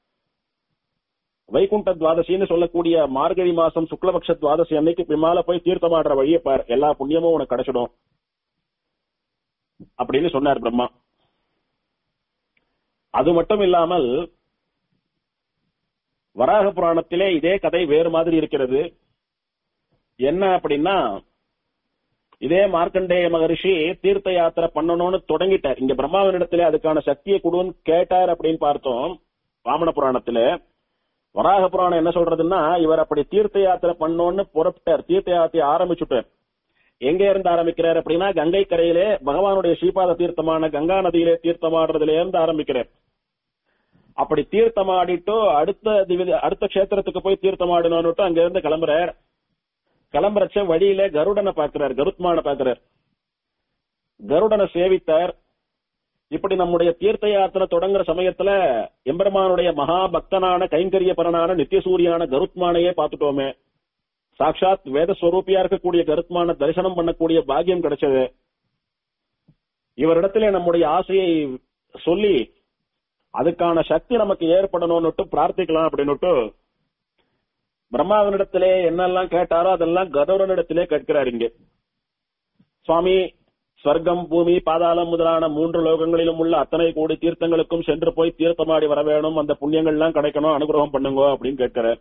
வைகுண்ட துவாதசின்னு சொல்லக்கூடிய மார்கழி மாசம் சுக்லபக்ஷ துவாதசி அன்னைக்கு பின்னால போய் தீர்த்தமாடுற வழியை பார் எல்லா புண்ணியமும் உனக்கு கிடைச்சிடும் அப்படின்னு சொன்னார் பிரம்மா அது மட்டும் இல்லாமல் வராக புராணத்திலே இதே கதை வேறு மாதிரி இருக்கிறது என்ன அப்படின்னா இதே மார்க்கண்டேய மகரிஷி தீர்த்த யாத்திரை பண்ணணும்னு தொடங்கிட்டார் இங்க பிரம்மாவனிடத்திலே அதுக்கான சக்தியை கொடுன்னு கேட்டார் அப்படின்னு பார்த்தோம் வாமன புராணத்துல வராக புராணம் என்ன சொல்றதுன்னா இவர் அப்படி தீர்த்த யாத்திரை பண்ணோன்னு புறப்பட்டார் தீர்த்த யாத்திரை ஆரம்பிச்சுட்டார் எங்க இருந்து ஆரம்பிக்கிறார் அப்படின்னா கங்கை கரையிலே பகவானுடைய ஸ்ரீபாத தீர்த்தமான கங்கா நதியிலே தீர்த்தமாடுறதுல இருந்து ஆரம்பிக்கிறார் அப்படி தீர்த்தமாடிட்டு அடுத்த திவி- அடுத்த கஷேத்திரத்துக்கு போய் தீர்த்தமாடணும்னுட்டு அங்க இருந்து கிளம்புறார் கிளம்புறச்ச வழியில கருடனை பாக்குறார் கருத்மான பாக்குறார் கருடனை சேவித்தார் இப்படி நம்முடைய தீர்த்த யாத்திரை தொடங்குற சமயத்துல எம்பெருமானுடைய மகா பக்தனான கைங்கரியபரனான நித்தியசூரியான கருத்மானையே பார்த்துட்டோமே சாட்சாத் வேத ஸ்வரூபியா இருக்கக்கூடிய கருத்மான தரிசனம் பண்ணக்கூடிய பாக்கியம் கிடைச்சது இவரிடத்திலே நம்முடைய ஆசையை சொல்லி அதுக்கான சக்தி நமக்கு ஏற்படணும்னுட்டு பிரார்த்திக்கலாம் அப்படின்னுட்டு பிரம்மாவனிடத்திலே என்னெல்லாம் கேட்டாரோ அதெல்லாம் கதவரனிடத்திலே கேட்கிறார் இங்கே சுவாமி ஸ்வர்க்கம் பூமி பாதாளம் முதலான மூன்று லோகங்களிலும் உள்ள அத்தனை கோடி தீர்த்தங்களுக்கும் சென்று போய் தீர்த்தமாடி வர வேணும் அந்த புண்ணியங்கள்லாம் கிடைக்கணும் அனுகிரகம் பண்ணுங்க அப்படின்னு கேட்கிறார்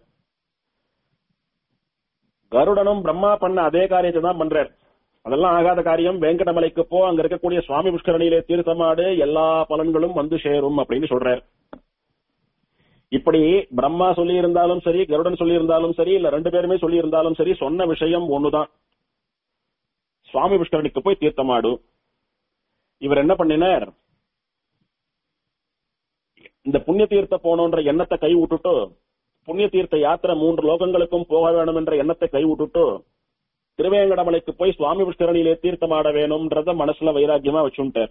கருடனும் பிரம்மா பண்ண அதே காரியத்தை தான் பண்றார் அதெல்லாம் ஆகாத காரியம் வெங்கடமலைக்கு போ அங்க இருக்கக்கூடிய சுவாமி புஷ்கரணியிலே தீர்த்தமாடு எல்லா பலன்களும் வந்து சேரும் அப்படின்னு சொல்றார் இப்படி பிரம்மா சொல்லி இருந்தாலும் சரி கருடன் சொல்லி இருந்தாலும் சரி இல்ல ரெண்டு பேருமே சொல்லி இருந்தாலும் சரி சொன்ன விஷயம் ஒண்ணுதான் சுவாமி புஷ்கரணிக்கு போய் தீர்த்தமாடு இவர் என்ன பண்ணினார் இந்த புண்ணிய தீர்த்த போனோன்ற எண்ணத்தை கை விட்டுட்டு புண்ணிய தீர்த்த யாத்திரை மூன்று லோகங்களுக்கும் போக வேணும் என்ற எண்ணத்தை கை விட்டுட்டு திருவேங்கடமலைக்கு போய் சுவாமி புஷ்கரணியிலே தீர்த்தமாட வேணும்ன்றத மனசுல வைராக்கியமா வச்சுட்டார்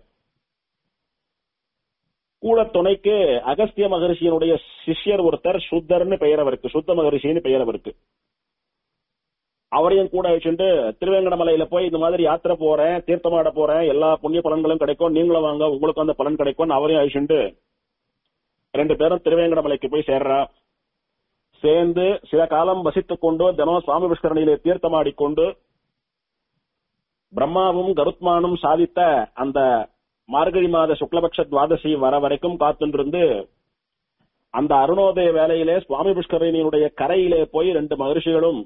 கூட துணைக்கு அகஸ்திய மகரிஷியினுடைய சிஷ்யர் ஒருத்தர் சுத்தர்னு பெயர் அவருக்கு சுத்த மகரிஷின்னு பெயர் அவருக்கு அவரையும் கூட வச்சுட்டு திருவேங்கடமலையில போய் இந்த மாதிரி யாத்திரை போறேன் தீர்த்தமாட போறேன் எல்லா புண்ணிய பலன்களும் கிடைக்கும் நீங்களும் வாங்க உங்களுக்கும் அந்த பலன் கிடைக்கும் அவரையும் அழிச்சுட்டு ரெண்டு பேரும் திருவேங்கடமலைக்கு போய் சேர்றா சேர்ந்து சில காலம் வசித்துக் கொண்டு தினம் சுவாமி புஷ்கரணியிலே தீர்த்தமாடிக்கொண்டு பிரம்மாவும் கருத்மானும் சாதித்த அந்த மார்கழி மாத சுக்லபக்ஷ துவாதசி வர வரைக்கும் காத்துண்டிருந்து அந்த அருணோதய வேலையிலே சுவாமி புஷ்கரணியினுடைய கரையிலே போய் ரெண்டு மகர்ஷிகளும்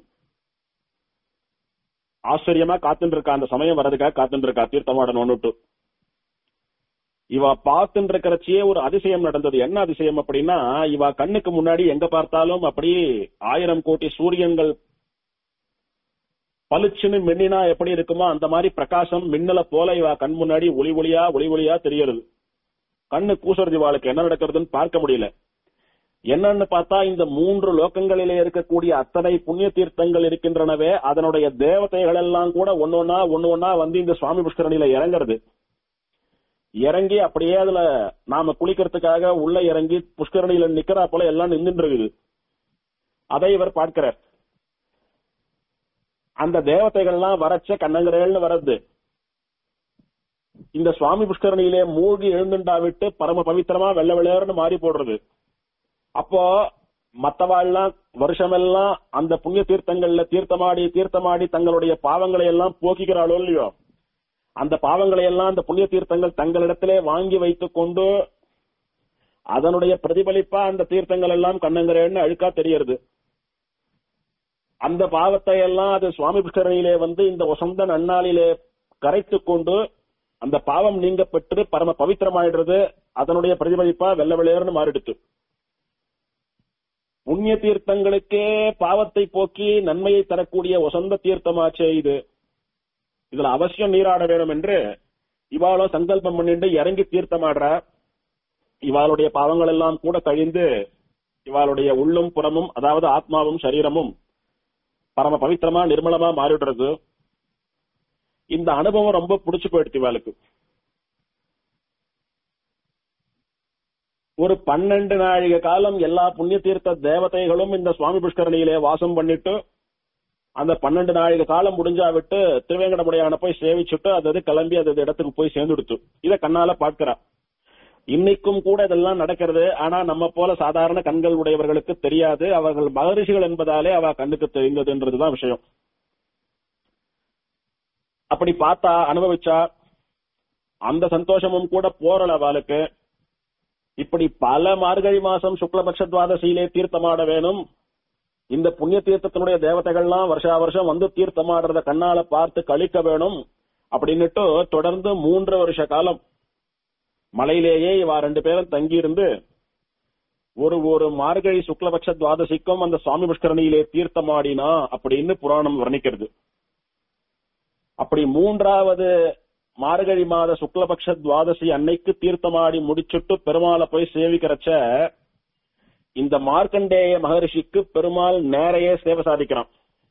ஆச்சரியமா காத்துட்டு இருக்கா அந்த சமயம் வர்றதுக்காக காத்துட்டு இருக்கா தீர்த்தமாடணும்னுட்டு இவ பார்த்துட்டு இருக்கிறச்சியே ஒரு அதிசயம் நடந்தது என்ன அதிசயம் அப்படின்னா இவ கண்ணுக்கு முன்னாடி எங்க பார்த்தாலும் அப்படியே ஆயிரம் கோடி சூரியன்கள் பளிச்சுன்னு மின்னினா எப்படி இருக்குமோ அந்த மாதிரி பிரகாசம் மின்னல போல இவ கண் முன்னாடி ஒளி ஒளியா ஒளி ஒளியா தெரியறது கண்ணு கூசுறது இவாளுக்கு என்ன நடக்கிறதுன்னு பார்க்க முடியல என்னன்னு பார்த்தா இந்த மூன்று லோகங்களிலே இருக்கக்கூடிய அத்தனை புண்ணிய தீர்த்தங்கள் இருக்கின்றனவே அதனுடைய தேவதைகள் எல்லாம் கூட ஒன்னொன்னா ஒன்னு ஒன்னா வந்து இந்த சுவாமி புஷ்கரணியில இறங்குறது இறங்கி அப்படியே அதுல நாம குளிக்கிறதுக்காக உள்ள இறங்கி புஷ்கரணியில நிக்கிறா போல எல்லாம் நின்றுட்டு இருக்குது அதை இவர் பார்க்கிறார் அந்த தேவதைகள்லாம் வரச்ச கண்ணங்கரேல்னு வரது இந்த சுவாமி புஷ்கரணியிலே மூழ்கி எழுந்துண்டா விட்டு பரம பவித்திரமா வெள்ள வெள்ளையர்னு மாறி போடுறது அப்போ மத்தவாள்லாம் வருஷமெல்லாம் அந்த புண்ணிய தீர்த்தங்கள்ல தீர்த்தமாடி தீர்த்தமாடி தங்களுடைய பாவங்களை எல்லாம் போக்கிக்கிறாளோ இல்லையோ அந்த பாவங்களை எல்லாம் அந்த புண்ணிய தீர்த்தங்கள் தங்களிடத்திலே வாங்கி வைத்துக் கொண்டு அதனுடைய பிரதிபலிப்பா அந்த தீர்த்தங்கள் எல்லாம் கண்ணங்கரேன்னு அழுக்கா தெரியறது அந்த பாவத்தை எல்லாம் அது சுவாமி புஷ்கரணியிலே வந்து இந்த வசந்த நன்னாளிலே கரைத்துக் கொண்டு அந்த பாவம் நீங்க பெற்று பரம பவித்திரமாயிடுறது அதனுடைய பிரதிபலிப்பா வெள்ள வெளியேறுன்னு மாறிடுத்து புண்ணிய தீர்த்தங்களுக்கே பாவத்தை போக்கி நன்மையை தரக்கூடிய வசந்த தீர்த்தமாச்சே இது இதுல அவசியம் நீராட வேணும் என்று இவாளோ சங்கல்பம் பண்ணிட்டு இறங்கி தீர்த்தமாடுறா இவாளுடைய பாவங்கள் எல்லாம் கூட கழிந்து இவாளுடைய உள்ளும் புறமும் அதாவது ஆத்மாவும் சரீரமும் பரம பவித்திரமா நிர்மலமா மாறிடுறது இந்த அனுபவம் ரொம்ப புடிச்சு போயிடுச்சு இவாளுக்கு ஒரு பன்னெண்டு நாழிக காலம் எல்லா புண்ணிய தீர்த்த தேவதைகளும் இந்த சுவாமி புஷ்கரணியிலே வாசம் பண்ணிட்டு அந்த பன்னெண்டு நாழிக காலம் முடிஞ்சா விட்டு திருவேங்கடமுடையான போய் சேவிச்சுட்டு அது அது கிளம்பி அது அது இடத்துக்கு போய் சேர்ந்துடுத்து இத கண்ணால பார்க்கிறா இன்னைக்கும் கூட இதெல்லாம் நடக்கிறது ஆனா நம்ம போல சாதாரண கண்கள் உடையவர்களுக்கு தெரியாது அவர்கள் மகரிஷிகள் என்பதாலே அவ கண்ணுக்கு தெரிந்ததுன்றதுதான் விஷயம் அப்படி பார்த்தா அனுபவிச்சா அந்த சந்தோஷமும் கூட போறல அவளுக்கு இப்படி பல மார்கழி மாசம் சுக்லபக்ஷ துவாதசியிலே தீர்த்தமாட வேணும் இந்த புண்ணிய தீர்த்தத்தினுடைய தேவதைகள்லாம் வருஷா வருஷம் வந்து தீர்த்தமாடுறத கண்ணால பார்த்து கழிக்க வேணும் அப்படின்னுட்டு தொடர்ந்து மூன்று வருஷ காலம் மலையிலேயே இவா ரெண்டு பேரும் தங்கியிருந்து ஒரு ஒரு மார்கழி சுக்லபக்ஷ துவாதசிக்கும் அந்த சுவாமி புஷ்கரணியிலே தீர்த்தமாடினா அப்படின்னு புராணம் வர்ணிக்கிறது அப்படி மூன்றாவது மார்கழி மாத சுக்லபக்ஷ துவாதசி அன்னைக்கு தீர்த்தமாடி முடிச்சுட்டு பெருமாளை போய் சேவிக்கிறச்ச இந்த மார்க்கண்டேய மகரிஷிக்கு பெருமாள் நேரையே சேவை சாதிக்கிறான்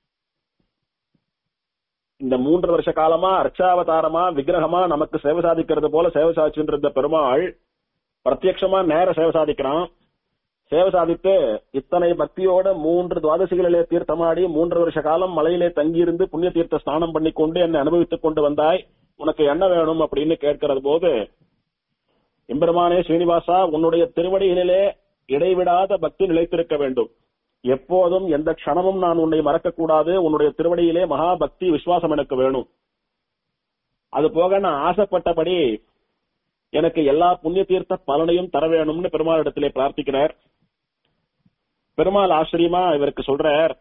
இந்த மூன்று வருஷ காலமா அர்ச்சாவதாரமா விக்கிரகமா நமக்கு சேவை சாதிக்கிறது போல சேவை சாதிச்சுட்டு இருந்த பெருமாள் பிரத்யட்சமா நேர சேவை சாதிக்கிறான் சேவை சாதித்து இத்தனை பக்தியோட மூன்று துவாதசிகளிலே தீர்த்தமாடி மூன்று வருஷ காலம் மலையிலே தங்கியிருந்து புண்ணிய தீர்த்த ஸ்நானம் பண்ணி கொண்டு என்னை அனுபவித்துக் கொண்டு வந்தாய் உனக்கு என்ன வேணும் அப்படின்னு கேட்கிறது போது எம்பெருமானே ஸ்ரீனிவாசா உன்னுடைய திருவடிகளிலே இடைவிடாத பக்தி நிலைத்திருக்க வேண்டும் எப்போதும் எந்த க்ஷணமும் நான் உன்னை மறக்கக்கூடாது உன்னுடைய திருவடியிலே மகா பக்தி விசுவாசம் எனக்கு வேணும் அது போக நான் ஆசைப்பட்டபடி எனக்கு எல்லா புண்ணிய தீர்த்த பலனையும் தர வேணும்னு பெருமாளிடத்திலே பிரார்த்திக்கிறார் பெருமாள் ஆச்சரியமா இவருக்கு சொல்றார்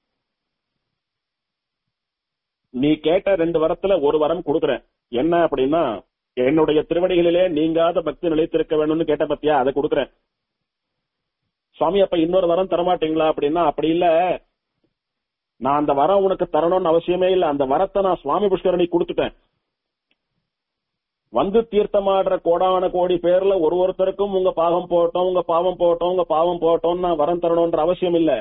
நீ கேட்ட ரெண்டு வரத்துல ஒரு வரம் கொடுக்குறேன் என்ன அப்படின்னா என்னுடைய திருவடிகளிலே நீங்காத பக்தி நிலைத்திருக்க வேணும்னு கேட்ட பத்தியா அதை கொடுக்குறேன் சுவாமி அப்ப இன்னொரு வரம் தரமாட்டீங்களா அப்படின்னா அப்படி இல்ல நான் அந்த வரம் உனக்கு தரணும்னு அவசியமே இல்ல அந்த வரத்தை நான் சுவாமி புஷ்கரணி கொடுத்துட்டேன் வந்து தீர்த்தமாடுற கோடான கோடி பேர்ல ஒரு ஒருத்தருக்கும் உங்க பாவம் போட்டோம் உங்க பாவம் போட்டோம் உங்க பாவம் போட்டோம் நான் வரம் தரணும்ன்ற அவசியம் இல்ல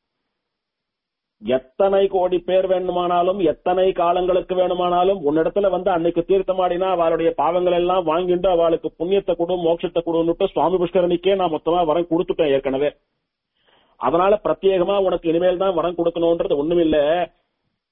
எத்தனை கோடி பேர் வேணுமானாலும் எத்தனை காலங்களுக்கு வேணுமானாலும் உன்னிடத்துல வந்து அன்னைக்கு தீர்த்தமாடினா அவளுடைய பாவங்கள் எல்லாம் வாங்கிட்டு அவளுக்கு புண்ணியத்தை கொடு மோட்சத்தை கொடுன்னுட்டு சுவாமி புஷ்கரணிக்கே நான் மொத்தமா வரம் கொடுத்துட்டேன் ஏற்கனவே அதனால பிரத்யேகமா உனக்கு இனிமேல் தான் வரம் கொடுக்கணும்ன்றது ஒண்ணும் இல்ல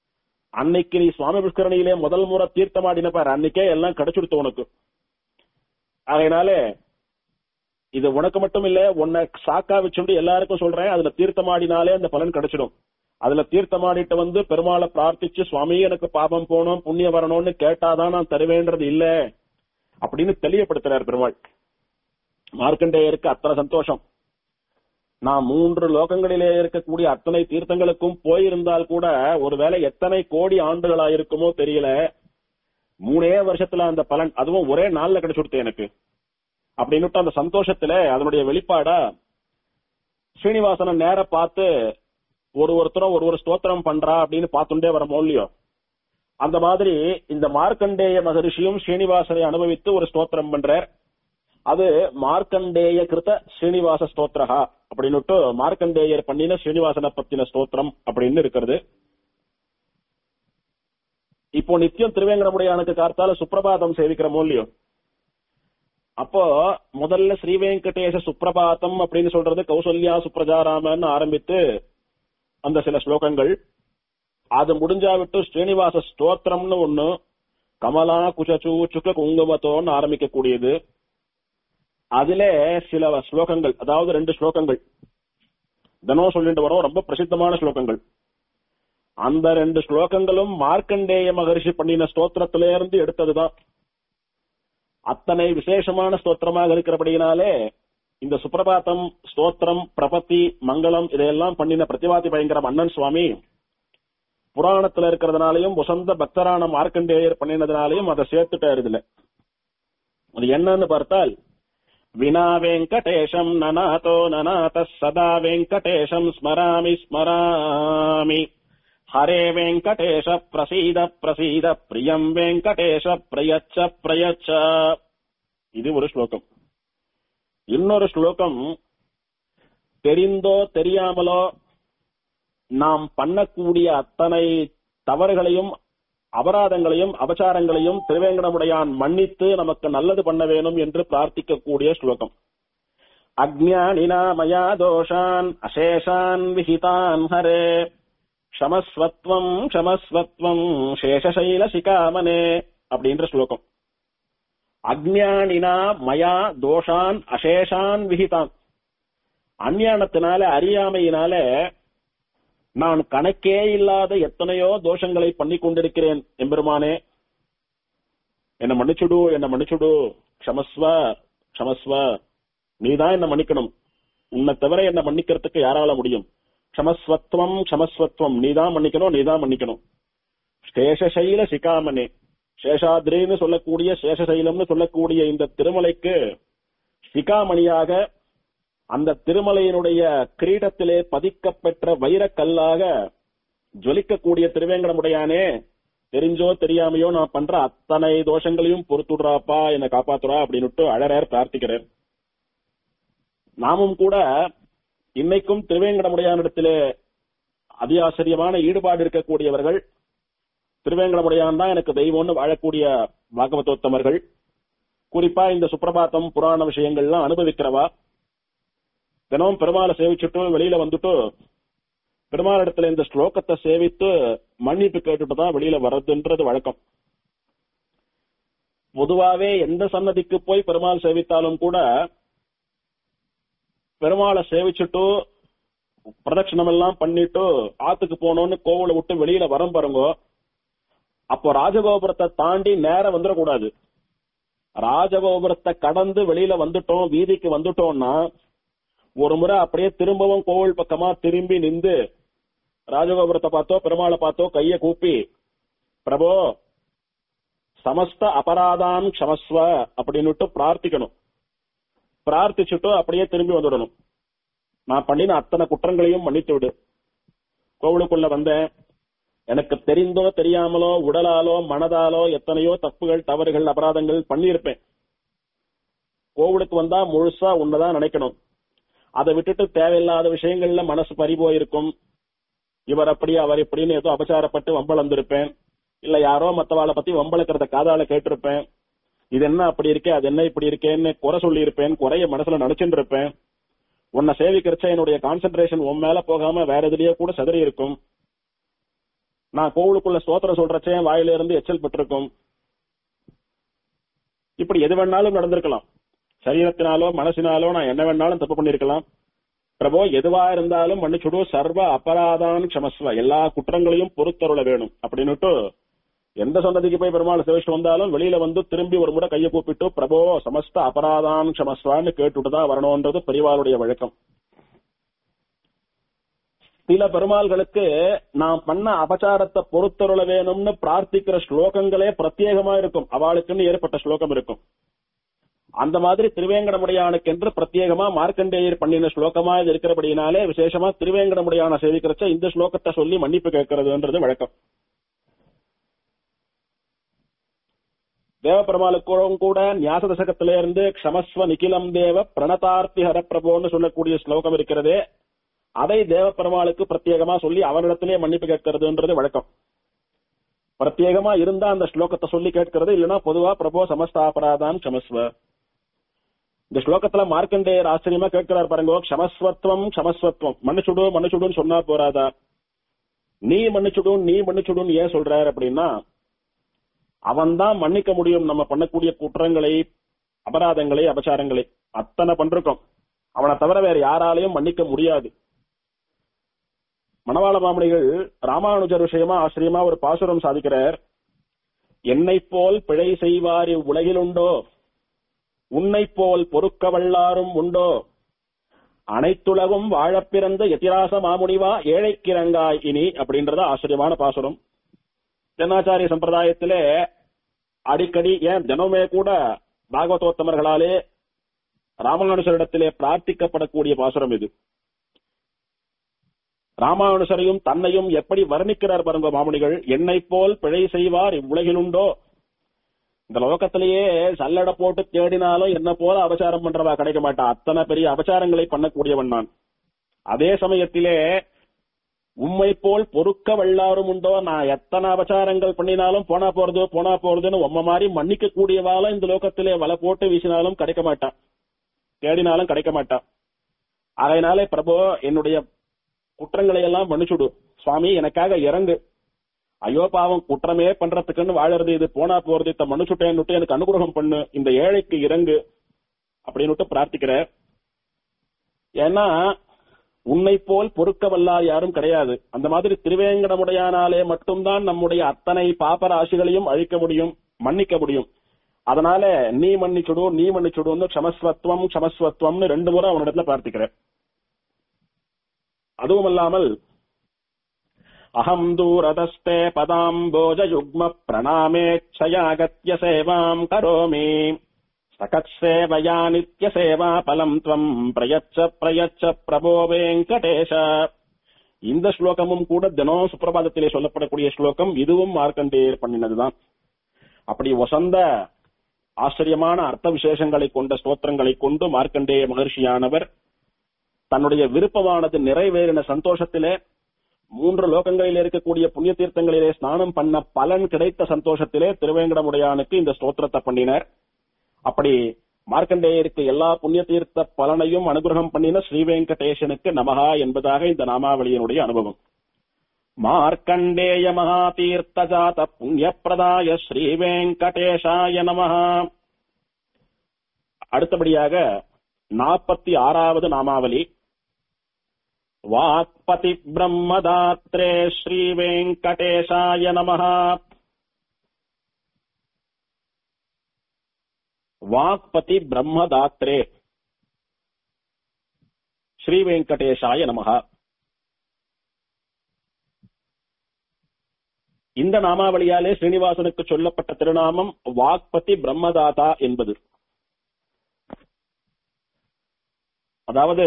அன்னைக்கு நீ சுவாமி புஷ்கரணியிலே முதல் முறை தீர்த்தமாடின பாரு அன்னைக்கே எல்லாம் கிடைச்சுடுத்து உனக்கு அதனால இது உனக்கு மட்டும் இல்ல உன்னை சாக்கா வச்சுட்டு எல்லாருக்கும் சொல்றேன் அதுல தீர்த்தமாடினாலே அந்த பலன் கிடைச்சிடும் அதுல தீர்த்தமாடிட்டு வந்து பெருமாளை பிரார்த்திச்சு சுவாமி எனக்கு பாபம் போகணும் புண்ணியம் வரணும்னு கேட்டாதான் நான் தருவேன்றது இல்ல அப்படின்னு தெளிவுபடுத்துறார் பெருமாள் மார்க்கண்டேயருக்கு அத்தனை சந்தோஷம் நான் மூன்று லோகங்களிலே இருக்கக்கூடிய அத்தனை தீர்த்தங்களுக்கும் போயிருந்தால் கூட ஒருவேளை எத்தனை கோடி ஆண்டுகளா இருக்குமோ தெரியல மூணே வருஷத்துல அந்த பலன் அதுவும் ஒரே நாள்ல கிடைச்சுடுத்து எனக்கு அப்படின்னுட்டு அந்த சந்தோஷத்துல அதனுடைய வெளிப்பாடா ஸ்ரீனிவாசனை நேர பார்த்து ஒரு ஒருத்தரும் ஒரு ஒரு ஸ்தோத்திரம் பண்றா அப்படின்னு பார்த்துட்டே வர இல்லையோ அந்த மாதிரி இந்த மார்க்கண்டேய மகரிஷியும் ஸ்ரீனிவாசனை அனுபவித்து ஒரு ஸ்தோத்திரம் பண்றார் அது மார்க்கண்டேய கிருத ஸ்ரீனிவாச ஸ்தோத்திரஹா அப்படின்னுட்டு மார்க்கண்டேயர் பண்ணின ஸ்ரீனிவாசனை பத்தின ஸ்தோத்திரம் அப்படின்னு இருக்கிறது இப்போ நித்தியம் திருவேங்கடமுடையானுக்கு கார்த்தால சுப்பிரபாதம் சேவிக்கிறோமோ இல்லையோ அப்போ முதல்ல ஸ்ரீ வெங்கடேச சுப்பிரபாதம் அப்படின்னு சொல்றது கௌசல்யா சுப்ரஜாராமன் ஆரம்பித்து அந்த சில ஸ்லோகங்கள் அது முடிஞ்சா விட்டு ஸ்ரீனிவாச ஸ்தோத்திரம்னு ஒண்ணு கமலா குச்சச்சு சுக்க குங்குமத்தோன்னு ஆரம்பிக்கக்கூடியது அதுல சில ஸ்லோகங்கள் அதாவது ரெண்டு ஸ்லோகங்கள் தினம் சொல்லிட்டு வரோம் ரொம்ப பிரசித்தமான ஸ்லோகங்கள் அந்த ரெண்டு ஸ்லோகங்களும் மார்க்கண்டேய மகரிஷி பண்ணின ஸ்தோத்திரத்தில இருந்து எடுத்ததுதான் அத்தனை விசேஷமான ஸ்தோத்திரமாக இருக்கிறபடியினாலே இந்த சுப்பிரபாத்தம் ஸ்தோத்திரம் பிரபத்தி மங்களம் இதையெல்லாம் பண்ணின பிரதிவாதி பயங்கர மன்னன் சுவாமி புராணத்துல இருக்கிறதுனாலையும் வசந்த பக்தரான மார்க்கண்டேயர் பண்ணினதுனாலையும் அதை சேர்த்துட்டாரு இதுல அது என்னன்னு பார்த்தால் வினா வெங்கடேஷம் நநாதோ நநாத சதா வெங்கடேஷம் ஸ்மராமி ஸ்மராமி ஹரே வெங்கடேஷ பிரசீத பிரசீத பிரியம் வெங்கடேஷ பிரயச்ச பிரயச்ச இது ஒரு ஸ்லோகம் இன்னொரு ஸ்லோகம் தெரிந்தோ தெரியாமலோ நாம் பண்ணக்கூடிய அத்தனை தவறுகளையும் அபராதங்களையும் அபச்சாரங்களையும் திருவேங்கடமுடையான் மன்னித்து நமக்கு நல்லது பண்ண வேணும் என்று பிரார்த்திக்கக்கூடிய ஸ்லோகம் அக்ஞானினா மயா தோஷான் அசேஷான் விஹிதான் ஹரே க்ஷமஸ்வத்வம் க்ஷமஸ்வத்வம் சேஷசைல சிகாமனே அப்படின்ற ஸ்லோகம் அக்ஞானினா மயா தோஷான் அசேஷான் விஹிதான் அஞ்ஞானத்தினால அறியாமையினால நான் கணக்கே இல்லாத எத்தனையோ தோஷங்களை பண்ணி கொண்டிருக்கிறேன் எம்பெருமானே என்ன மன்னிச்சுடு என்ன மன்னிச்சுடு க்ஷமஸ்வ க்ஷமஸ்வ நீதான் என்ன மன்னிக்கணும் உன்னை தவிர என்ன மன்னிக்கிறதுக்கு யாரால முடியும் க்ஷமஸ்வத்வம் க்ஷமஸ்வத்வம் நீதான் மன்னிக்கணும் நீதான் மன்னிக்கணும் சேஷசைல சிகாமனே சேஷாத்ரின்னு சொல்லக்கூடிய சேஷசைலம்னு சொல்லக்கூடிய இந்த திருமலைக்கு சிகாமணியாக அந்த திருமலையினுடைய கிரீடத்திலே பதிக்கப்பெற்ற வைரக்கல்லாக ஜொலிக்கக்கூடிய திருவேங்கடமுடையானே தெரிஞ்சோ தெரியாமையோ நான் பண்ற அத்தனை தோஷங்களையும் பொறுத்துடுறாப்பா என்னை காப்பாத்துறா அப்படின்னுட்டு அழறார் பிரார்த்திக்கிறார் நாமும் கூட இன்னைக்கும் திருவேங்கடமுடையானிடத்திலே அதிஆச்சரியமான ஈடுபாடு இருக்கக்கூடியவர்கள் திருவேங்கடமுடையான் தான் எனக்கு தெய்வம்னு வாழக்கூடிய பாகவதோத்தமர்கள் குறிப்பா இந்த சுப்பிரபாத்தம் புராண விஷயங்கள்லாம் அனுபவிக்கிறவா தினமும் பெருமாளை சேவிச்சுட்டு வெளியில வந்துட்டு பெருமாள் இடத்துல இந்த ஸ்லோகத்தை சேவித்து மன்னிப்பு கேட்டுட்டு தான் வெளியில வர்றதுன்றது வழக்கம் பொதுவாவே எந்த சன்னதிக்கு போய் பெருமாள் சேவித்தாலும் கூட பெருமாளை சேவிச்சுட்டு பிரதட்சணம் எல்லாம் பண்ணிட்டு ஆத்துக்கு போனோம்னு கோவிலை விட்டு வெளியில வரம் பாருங்க அப்போ ராஜகோபுரத்தை தாண்டி நேரம் வந்துடக்கூடாது ராஜகோபுரத்தை கடந்து வெளியில வந்துட்டோம் வீதிக்கு வந்துட்டோம்னா ஒரு முறை அப்படியே திரும்பவும் கோவில் பக்கமா திரும்பி நின்று ராஜகோபுரத்தை பார்த்தோ பெருமாளை பார்த்தோ கைய கூப்பி பிரபோ சமஸ்த அபராதான் க்ஷமஸ்வ அப்படின்னுட்டு பிரார்த்திக்கணும் பிரார்த்திச்சுட்டு அப்படியே திரும்பி வந்துடணும் நான் பண்ணின அத்தனை குற்றங்களையும் மன்னித்து விடு கோவிலுக்குள்ள வந்தேன் எனக்கு தெரிந்தோ தெரியாமலோ உடலாலோ மனதாலோ எத்தனையோ தப்புகள் தவறுகள் அபராதங்கள் பண்ணியிருப்பேன் கோவிலுக்கு வந்தா முழுசா உன்னதான் நினைக்கணும் அதை விட்டுட்டு தேவையில்லாத விஷயங்கள்ல மனசு பறி போயிருக்கும் இவர் அப்படி அவர் இப்படின்னு ஏதோ அபச்சாரப்பட்டு வம்பளந்திருப்பேன் இல்ல யாரோ மத்தவாளை பத்தி வம்பளக்கிறத காதால கேட்டிருப்பேன் இது என்ன அப்படி இருக்கே அது என்ன இப்படி இருக்கேன்னு குறை சொல்லியிருப்பேன் குறைய மனசுல நினைச்சுட்டு இருப்பேன் உன்னை சேவிக்கிறச்ச என்னுடைய கான்சென்ட்ரேஷன் உன் மேல போகாம வேற எதுலயோ கூட செதறி இருக்கும் நான் கோவிலுக்குள்ள ஸ்தோத்திரம் சொல்றச்சே வாயில இருந்து எச்சல் பெற்றிருக்கும் இப்படி எது வேணாலும் நடந்திருக்கலாம் சரீரத்தினாலோ மனசினாலோ நான் என்ன வேணாலும் தப்பு பண்ணிருக்கலாம் பிரபோ எதுவா இருந்தாலும் மன்னிச்சுடு சர்வ அபராதான் க்ஷமஸ்வ எல்லா குற்றங்களையும் பொறுத்தருள வேணும் அப்படின்னுட்டு எந்த சந்ததிக்கு போய் பெருமாள் சிவஷ்டு வந்தாலும் வெளியில வந்து திரும்பி ஒரு முறை கையை கூப்பிட்டு பிரபோ சமஸ்த அபராதான் க்ஷமஸ்வான்னு கேட்டுட்டு தான் வரணும்ன்றது பெரியவாளுடைய வழக்கம் சில பெருமாள்களுக்கு நான் பண்ண அபச்சாரத்தை பொறுத்தருள வேணும்னு பிரார்த்திக்கிற ஸ்லோகங்களே பிரத்யேகமா இருக்கும் அவளுக்குன்னு ஏற்பட்ட ஸ்லோகம் இருக்கும் அந்த மாதிரி திருவேங்கடமுடையானுக்கு என்று பிரத்யேகமா மார்க்கண்டேயர் பண்ணின ஸ்லோகமா இது இருக்கிறபடினாலே விசேஷமா திருவேங்கடமுடையான சேவிக்கிறச்ச இந்த ஸ்லோகத்தை சொல்லி மன்னிப்பு கேட்கறதுன்றது வழக்கம் தேவபெருமாளுக்கும் கூட ஞாச தசகத்தில இருந்து க்ஷமஸ்வ நிகிலம் தேவ பிரணதார்த்தி ஹரப்பிரபோன்னு சொல்லக்கூடிய ஸ்லோகம் இருக்கிறதே அதை தேவபெருமாளுக்கு பிரத்யேகமா சொல்லி அவனிடத்திலே மன்னிப்பு கேட்கறதுன்றது வழக்கம் பிரத்யேகமா இருந்தா அந்த ஸ்லோகத்தை சொல்லி கேட்கறது இல்லைன்னா பொதுவா பிரபோ சமஸ்தாபராதான் க்ஷமஸ்வ இந்த ஸ்லோகத்துல மார்க்கண்டேயர் ஆச்சரியமா கேட்கிறார் பாருங்க க்ஷமஸ்வத்வம் க்ஷமஸ்வத்வம் மன்னிச்சுடு மன்னிச்சுடுன்னு சொன்னா போறாதா நீ மன்னிச்சுடும் நீ மன்னிச்சுடும் ஏன் சொல்றாரு அப்படின்னா அவன் தான் மன்னிக்க முடியும் நம்ம பண்ணக்கூடிய குற்றங்களை அபராதங்களை அபச்சாரங்களை அத்தனை பண்றோம் அவனை தவிர வேற யாராலையும் மன்னிக்க முடியாது மணவாள மாமணிகள் ராமானுஜர் விஷயமா ஆச்சரியமா ஒரு பாசுரம் சாதிக்கிறார் என்னை போல் பிழை செய்வார் இவ்வுலகிலுண்டோ உன்னை போல் பொறுக்க வல்லாரும் உண்டோ அனைத்துலகும் வாழப் பிறந்த எதிராச மாமுனிவா ஏழைக்கிறங்காய் இனி அப்படின்றத ஆச்சரியமான பாசுரம் தென்னாச்சாரிய சம்பிரதாயத்திலே அடிக்கடி ஏன் தினமே கூட பாகவதோத்தமர்களாலே ராமானுசரிடத்திலே பிரார்த்திக்கப்படக்கூடிய பாசுரம் இது ராமானுசரையும் தன்னையும் எப்படி வர்ணிக்கிறார் பாருங்க மாமுனிகள் என்னை போல் பிழை செய்வார் இவ்வுலகிலுண்டோ இந்த லோகத்திலேயே சல்லடை போட்டு தேடினாலும் என்ன போல அபச்சாரம் பண்றவா கிடைக்க மாட்டா அத்தனை பெரிய அபச்சாரங்களை பண்ணக்கூடியவன் நான் அதே சமயத்திலே உம்மை போல் பொறுக்க வல்லாரும் உண்டோ நான் எத்தனை அபச்சாரங்கள் பண்ணினாலும் போனா போறது போனா போறதுன்னு உம்ம மாதிரி மன்னிக்க கூடியவாலும் இந்த லோகத்திலே வலை போட்டு வீசினாலும் கிடைக்க மாட்டான் தேடினாலும் கிடைக்க மாட்டான் அதனாலே பிரபு என்னுடைய குற்றங்களை எல்லாம் மன்னிச்சுடு சுவாமி எனக்காக இறங்கு ஐயோ பாவம் குற்றமே பண்றதுக்குன்னு வாழறது இது போனா போறது இத்த மன்னிச்சுட்டேன்னுட்டு எனக்கு அனுகிரகம் பண்ணு இந்த ஏழைக்கு இறங்கு அப்படின்னுட்டு பிரார்த்திக்கிற ஏன்னா உன்னை போல் பொறுக்க வல்லார் யாரும் கிடையாது அந்த மாதிரி திருவேங்கடமுடையானாலே மட்டும்தான் நம்முடைய அத்தனை பாப்ப ராசிகளையும் அழிக்க முடியும் மன்னிக்க முடியும் அதனால நீ மன்னிச்சுடு நீ மன்னிச்சுடுன்னு க்ஷமஸ்வத்வம் க்ஷமஸ்வத்வம்னு ரெண்டு முறை அவனிடத்துல பிரார்த்திக்கிறேன் அதுவும் அல்லாமல் அகம் தூரதஸ்தே பதாம்போஜ யுக்ம பிரணாமேச்சயாகத்ய சேவாம் கரோமி சகத்சேவயா நித்ய சேவா பலம் துவம் பிரயச்ச பிரயச்ச பிரபோ வெங்கடேஷ இந்த ஸ்லோகமும் கூட தினம் சுப்பிரபாதத்திலே சொல்லப்படக்கூடிய ஸ்லோகம் இதுவும் மார்க்கண்டேயர் பண்ணினதுதான் அப்படி வசந்த ஆச்சரியமான அர்த்த விசேஷங்களை கொண்ட ஸ்தோத்திரங்களை கொண்டு மார்க்கண்டேய மகர்ஷியானவர் தன்னுடைய விருப்பமானது நிறைவேறின சந்தோஷத்திலே மூன்று லோகங்களில் இருக்கக்கூடிய புண்ணிய தீர்த்தங்களிலே ஸ்நானம் பண்ண பலன் கிடைத்த சந்தோஷத்திலே திருவேங்கடமுடையானுக்கு இந்த ஸ்தோத்திரத்தை பண்ணினர் அப்படி மார்க்கண்டேயருக்கு எல்லா புண்ணிய தீர்த்த பலனையும் அனுகிரகம் பண்ணின ஸ்ரீவேங்கடேசனுக்கு நமகா என்பதாக இந்த நாமாவளியினுடைய அனுபவம் மார்க்கண்டேய மகா தீர்த்த ஜாத புண்ணியப்பிரதாய ஸ்ரீவேங்கடேஷாய நமஹா அடுத்தபடியாக நாற்பத்தி ஆறாவது நாமாவலி வாக்பதி பிரம்மதாத்ரே ஸ்ரீவேங்கடேஷாய நமஹா வாக்பதி பிரம்மதாத்ரே ஸ்ரீ வெங்கடேஷாய நமகா இந்த நாமாவளியாலே ஸ்ரீனிவாசனுக்கு சொல்லப்பட்ட திருநாமம் வாக்பதி பிரம்மதாதா என்பது அதாவது